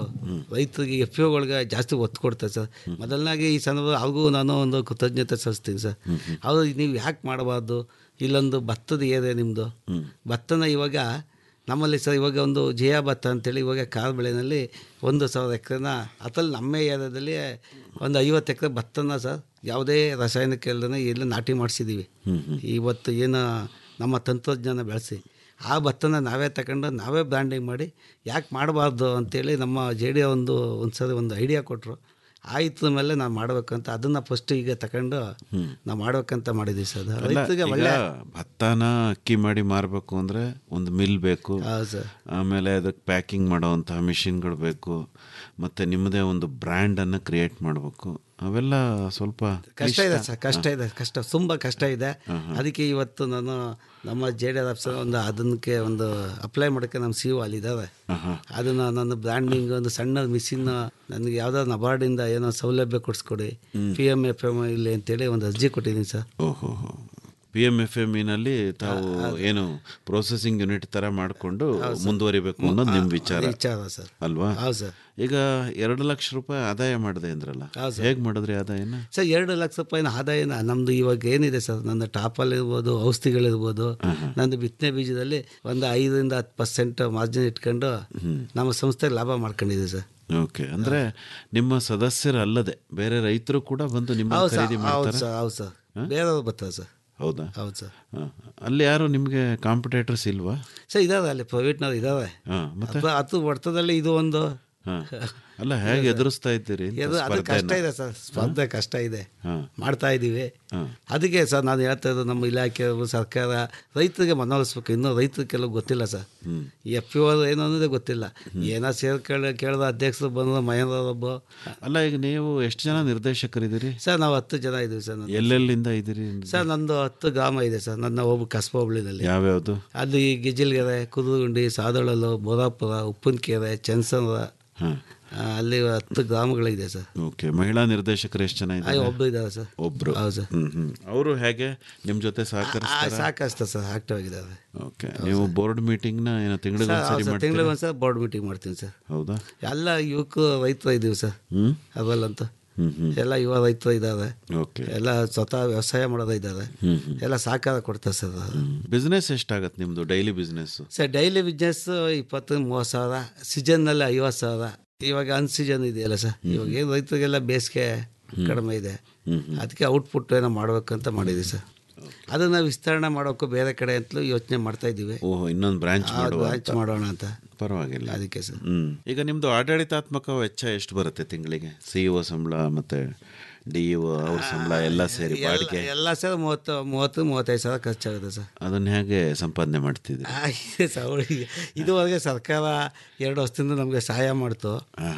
Speaker 14: ರೈತರಿಗೆ ಎಫ್ ಒಗಳಿಗೆ ಜಾಸ್ತಿ ಒತ್ತು ಕೊಡ್ತಾರೆ ಸರ್ ಮೊದಲನಾಗಿ ಈ ಸಂದರ್ಭ ಅವ್ರಿಗೂ ನಾನು ಒಂದು ಕೃತಜ್ಞತೆ ಸಲ್ಲಿಸ್ತೀನಿ ಸರ್ ಅವರು ನೀವು ಯಾಕೆ ಮಾಡಬಾರ್ದು ಇಲ್ಲೊಂದು ಭತ್ತದ ಏರಿಯಾ ನಿಮ್ಮದು ಭತ್ತನ ಇವಾಗ ನಮ್ಮಲ್ಲಿ ಸರ್ ಇವಾಗ ಒಂದು ಜಯ ಭತ್ತ ಅಂತೇಳಿ ಇವಾಗ ಕಾಳು ಬೆಳೆನಲ್ಲಿ ಒಂದು ಸಾವಿರ ಎಕರೆನ ಅದ್ರಲ್ಲಿ ನಮ್ಮ ಏರಿಯಾದಲ್ಲಿ ಒಂದು ಐವತ್ತು ಎಕರೆ ಭತ್ತನ ಸರ್ ಯಾವುದೇ ರಾಸಾಯನಿಕ ಇಲ್ಲದೇ ಎಲ್ಲ ನಾಟಿ ಮಾಡಿಸಿದ್ದೀವಿ ಇವತ್ತು ಏನು ನಮ್ಮ ತಂತ್ರಜ್ಞಾನ ಬೆಳೆಸಿ ಆ ಭತ್ತನ ನಾವೇ ತಗೊಂಡು ನಾವೇ ಬ್ರ್ಯಾಂಡಿಂಗ್ ಮಾಡಿ ಯಾಕೆ ಮಾಡಬಾರ್ದು ಅಂತೇಳಿ ನಮ್ಮ ಜೆ ಡಿ ಒಂದು ಒಂದು ಸರಿ ಒಂದು ಐಡಿಯಾ ಕೊಟ್ಟರು ಆಯ್ತು ಮೇಲೆ ನಾವು ಮಾಡ್ಬೇಕಂತ ಅದನ್ನು ಫಸ್ಟ್ ಈಗ ತಗೊಂಡು ನಾವು ಮಾಡ್ಬೇಕಂತ ಮಾಡಿದ್ದೀವಿ ಸರ್ ಅದು
Speaker 13: ಅಲ್ಲ,
Speaker 14: ರೈತರಿಗೆ
Speaker 13: ಈಗ
Speaker 14: ಒಳ್ಳೆ
Speaker 13: ಭತ್ತನ ಅಕ್ಕಿ ಮಾಡಿ ಮಾರಬೇಕು ಅಂದ್ರೆ ಒಂದು ಮಿಲ್ ಬೇಕು
Speaker 14: ಹೌದು ಸರ್
Speaker 13: ಆಮೇಲೆ ಅದಕ್ಕೆ ಪ್ಯಾಕಿಂಗ್ ಮಾಡೋವಂತಹ ಮಿಷಿನ್ಗಳು ಬೇಕು ಮತ್ತೆ ನಿಮ್ಮದೇ ಒಂದು ಬ್ರ್ಯಾಂಡನ್ನು ಕ್ರಿಯೇಟ್ ಮಾಡಬೇಕು ಅವೆಲ್ಲ ಸ್ವಲ್ಪ
Speaker 14: ಕಷ್ಟ ಇದೆ ಸರ್ ಕಷ್ಟ ಇದೆ ಕಷ್ಟ ತುಂಬ ಕಷ್ಟ ಇದೆ ಅದಕ್ಕೆ ಇವತ್ತು ನಾನು ನಮ್ಮ ಜೆ ಡಿ ಆಫೀಸರ್ ಒಂದು ಅದಕ್ಕೆ ಒಂದು ಅಪ್ಲೈ ಮಾಡೋಕ್ಕೆ ನಮ್ಮ ಸಿ ಒ ಅಲ್ಲಿದ್ದಾವೆ ಅದನ್ನು ನನ್ನ ಬ್ರ್ಯಾಂಡಿಂಗ್ ಒಂದು ಸಣ್ಣ ಮಿಷಿನ್ ನನಗೆ ಯಾವುದಾದ್ರು ನಬಾರ್ಡಿಂದ ಏನೋ ಸೌಲಭ್ಯ ಕೊಡಿಸ್ಕೊಡಿ ಪಿ ಎಮ್ ಎಫ್ ಎಮ್ ಇಲ್ಲಿ ಅಂತೇಳಿ ಒಂದು ಅರ್ಜಿ ಕೊಟ್ಟಿದ್ದೀನಿ ಸರ್
Speaker 13: ಓಹೋ ಪಿ ಎಮ್ ಎಫ್ ಎಮ್ ಇನಲ್ಲಿ ತಾವು ಏನು ಪ್ರೊಸೆಸಿಂಗ್ ಯೂನಿಟ್ ತರ ಮಾಡಿಕೊಂಡು ಮುಂದುವರಿಬೇಕು ಅನ್ನೋದು ನಿಮ್ಮ ವಿಚಾರ
Speaker 14: ವಿಚಾರ ಸರ್
Speaker 13: ಅಲ್ವಾ
Speaker 14: ಹೌದು ಸರ್
Speaker 13: ಈಗ ಎರಡು ಲಕ್ಷ ರೂಪಾಯಿ ಆದಾಯ ಮಾಡಿದೆ ಅಂದ್ರಲ್ಲ
Speaker 14: ಹೌದು ಸರ್.
Speaker 13: ಹೇಗೆ ಮಾಡಿದ್ರಿ ಆದಾಯನ
Speaker 14: ಸರ್ ಎರಡು ಲಕ್ಷ ರೂಪಾಯಿನ ಆದಾಯನ ನಮ್ಮದು ಇವಾಗ ಏನಿದೆ ಸರ್ ನನ್ನ ಟಾಪಲ್ ಇರ್ಬೋದು ಔಷಧಿಗಳಿರ್ಬೋದು ನಂದು ಬಿತ್ತನೆ ಬೀಜದಲ್ಲಿ ಒಂದು ಐದರಿಂದ ಹತ್ತು ಪರ್ಸೆಂಟ್ ಮಾರ್ಜಿನ್ ಇಟ್ಕೊಂಡು ನಮ್ಮ ಸಂಸ್ಥೆ ಲಾಭ ಮಾಡ್ಕೊಂಡಿದ್ದೀವಿ ಸರ್
Speaker 13: ಓಕೆ ಅಂದ್ರೆ ನಿಮ್ಮ ಸದಸ್ಯರಲ್ಲದೆ ಬೇರೆ ರೈತರು ಕೂಡ ಬಂದು ನಿಮ್ಮ
Speaker 14: ಹೌದು ಸರ್
Speaker 13: ಖರೀದಿ
Speaker 14: ಹೌದು
Speaker 13: ಮಾಡ್ತಾರೆ
Speaker 14: ಸರ್ ಹೌದು ಸರ್ ಬೇರೆಯವ್ರು ಬರ್ತಾರೆ ಸರ್
Speaker 13: ಹೌದಾ
Speaker 14: ಹೌದು ಸರ್
Speaker 13: ಹಾ. ಅಲ್ಲಿ ಯಾರು ನಿಮಗೆ ಕಾಂಪಿಟೇಟರ್ಸ್ ಇಲ್ವಾ
Speaker 14: ಸರ್ ಇದಾವೆ ಅಲ್ಲಿ ಪ್ರೈವೇಟ್ನವ್ರು ಇದಾವೆ
Speaker 13: ಹಾ, ಮತ್ತೆ
Speaker 14: ಅದು ಹತ್ತು ಹೊಡೆತದಲ್ಲಿ ಇದು ಒಂದು
Speaker 13: ಹಾ. ಅಲ್ಲ ಹೇಗೆ ಎದುರಿಸ್ತಾ ಇದ್ದೀರಿ ಅಂತ
Speaker 14: ಇದು ಅದು ಕಷ್ಟ
Speaker 13: ಸ್ಪರ್ಧೆನ?
Speaker 14: ಇದೆ ಸರ್ ಸ್ಪರ್ಧೆ ಕಷ್ಟ ಇದೆ
Speaker 13: ಹಾ.
Speaker 14: ಮಾಡ್ತಾ ಇದ್ದೀವಿ
Speaker 13: ಹಾ.
Speaker 14: ಅದಕ್ಕೆ ಸರ್ ನಾನು ಹೇಳ್ತಾ ಇರೋದು ನಮ್ಮ ಇಲಾಖೆಯವರು ಸರ್ಕಾರ ರೈತರಿಗೆ ಮನವೊಲಿಸ್ಬೇಕು ಇನ್ನೂ ರೈತರಿಗೆ ಕೆಲವು ಗೊತ್ತಿಲ್ಲ ಸರ್ ಎಫ್ ಪಿ ಏನು ಅನ್ನೋದೇ ಗೊತ್ತಿಲ್ಲ ಏನೋ ಸೇರ್ಕೊಳ್ಳಿ ಕೇಳಿದ ಅಧ್ಯಕ್ಷರು ಬಂದ್ರು ಮಹೇಂದ್ರ ಒಬ್ಬ
Speaker 13: ಅಲ್ಲ ಈಗ ನೀವು ಎಷ್ಟು ಜನ ನಿರ್ದೇಶಕರಿದ್ದೀರಿ
Speaker 14: ಸರ್ ನಾವು ಹತ್ತು ಜನ ಇದ್ದೀವಿ ಸರ್ ನನ್ನ
Speaker 13: ಎಲ್ಲೆಲ್ಲಿಂದ ಇದ್ದೀರಿ
Speaker 14: ಸರ್ ನಂದು ಹತ್ತು ಗ್ರಾಮ ಇದೆ ಸರ್ ನನ್ನ ಒಬ್ಬ ಕಸ್ಬಾ ಹೋಬಳಿನಲ್ಲಿ
Speaker 13: ಯಾವ್ಯಾವುದು
Speaker 14: ಅಲ್ಲಿ ಗಿಜಿಲ್ಗೆರೆ ಕುದುಗುಂಡಿ ಸಾದಳಲು ಬೋರಾಪುರ ಉಪ್ಪನಕೆರೆ ಚನ್ಸಂದ್ರ
Speaker 13: ಹಾ.
Speaker 14: ಆ, ಅಲ್ಲಿ ಹತ್ತು ಗ್ರಾಮಗಳಿದೆ ಸರ್
Speaker 13: ಓಕೆ ಮಹಿಳಾ ನಿರ್ದೇಶಕರು ಎಷ್ಟು ಜನ
Speaker 14: ಆ,
Speaker 13: ಇದ್ದಾರೆ
Speaker 14: ಒಬ್ರು ಇದ್ದಾರೆ ಸರ್
Speaker 13: ಒಬ್ರು
Speaker 14: ಹೌದು ಸರ್
Speaker 13: ಹ್ಮ್ ಹ್ಮ್ ಅವರು ಹೇಗೆ ನಿಮ್ ಜೊತೆ
Speaker 14: ಆ,
Speaker 13: ಸಹಕರಿಸ್ತಾರ
Speaker 14: ಸಾಕಷ್ಟು ಸರ್ ಆಕ್ಟಿವ್ ಆಗಿದ್ದಾರೆ
Speaker 13: ಓಕೆ ನೀವು ಬೋರ್ಡ್ ಮೀಟಿಂಗ್ ನ ಏನೋ ತಿಂಗಳಿಗೆ ಒಂದ್ಸರಿ
Speaker 14: ತಿಂಗಳಿಗೆ
Speaker 13: ಮಾಡ್ತೀರಾ
Speaker 14: ಒಂದ್ಸಲ ಬೋರ್ಡ್ ಮೀಟಿಂಗ್ ಮಾಡ್ತೀನಿ ಸರ್
Speaker 13: ಹೌದಾ
Speaker 14: ಎಲ್ಲ ಯುವಕರು ರೈತರು ಇದ್ದೀವಿ ಸರ್
Speaker 13: ಹ್ಮ್
Speaker 14: ಅದರಲ್ಲಂತೂ
Speaker 13: ಹ್ಮ್ ಹ್ಮ್
Speaker 14: ಎಲ್ಲ ಯುವ ರೈತರು ಇದ್ದಾರೆ
Speaker 13: ಓಕೆ
Speaker 14: ಎಲ್ಲ ಸ್ವತಃ ವ್ಯವಸಾಯ ಮಾಡೋದು ಇದ್ದಾರೆ
Speaker 13: ಹ್ಮ್ ಹ್ಮ್
Speaker 14: ಎಲ್ಲ ಸಹಕಾರ ಕೊಡ್ತಾರೆ ಸರ್
Speaker 13: ಬಿಸ್ನೆಸ್ ಎಷ್ಟಾಗತ್ತೆ ನಿಮ್ದು daily business
Speaker 14: sir daily business ಇಪ್ಪತ್ತು ಮೂವತ್ತು ಸಾವಿರ ಸೀಸನ್ನಲ್ಲಿ ಐವತ್ತು ಸಾವಿರ ಇವಾಗ ಅನ್ ಸೀಸನ್ ಇದೆಯಲ್ಲ ಸರ್ ಇವಾಗ ಏನು ರೈತರಿಗೆಲ್ಲ ಬೇಸಿಗೆ ಕಡಿಮೆ ಇದೆ ಅದಕ್ಕೆ ಔಟ್ಪುಟ್ ಏನೋ ಮಾಡ್ಬೇಕಂತ ಮಾಡಿದ್ದೀವಿ ಸರ್ ಅದನ್ನು ವಿಸ್ತರಣೆ ಮಾಡೋಕ್ಕೂ ಬೇರೆ ಕಡೆ ಅಂತಲೂ ಯೋಚನೆ ಮಾಡ್ತಾ ಇದ್ದೀವಿ
Speaker 13: ಓಹ್ ಇನ್ನೊಂದು ಬ್ರಾಂಚ್ ಮಾಡುವ
Speaker 14: ಬ್ರಾಂಚ್ ಮಾಡೋಣ ಅಂತ
Speaker 13: ಪರವಾಗಿಲ್ಲ
Speaker 14: ಅದಕ್ಕೆ ಸರ್
Speaker 13: ಹ್ಮ್ ಈಗ ನಿಮ್ದು ಆಡಳಿತಾತ್ಮಕ ವೆಚ್ಚ ಎಷ್ಟು ಬರುತ್ತೆ ತಿಂಗಳಿಗೆ ಸಿಇಒ ಸಂಬಳ ಮತ್ತೆ ಡಿ ಇಒ ಅವ್ರ ಸಂಬಳ ಎಲ್ಲ ಸೇರಿ ಬಾಡಿಗೆ
Speaker 14: ಎಲ್ಲ ಸರ್ ಮೂವತ್ತು ಮೂವತ್ತು ಮೂವತ್ತೈದು ಸಾವಿರ ಖರ್ಚಾಗುತ್ತೆ ಸರ್
Speaker 13: ಅದನ್ನ ಹೇಗೆ ಸಂಪಾದನೆ ಮಾಡ್ತಿದ್ರಿ
Speaker 14: ಆಗಿದೆ ಸರ್ ಅವಳಿಗೆ ಇದುವರೆಗೆ ಸರ್ಕಾರ ಎರಡು ವರ್ಷದಿಂದ ನಮಗೆ ಸಹಾಯ ಮಾಡ್ತು
Speaker 13: ಆಹಾ.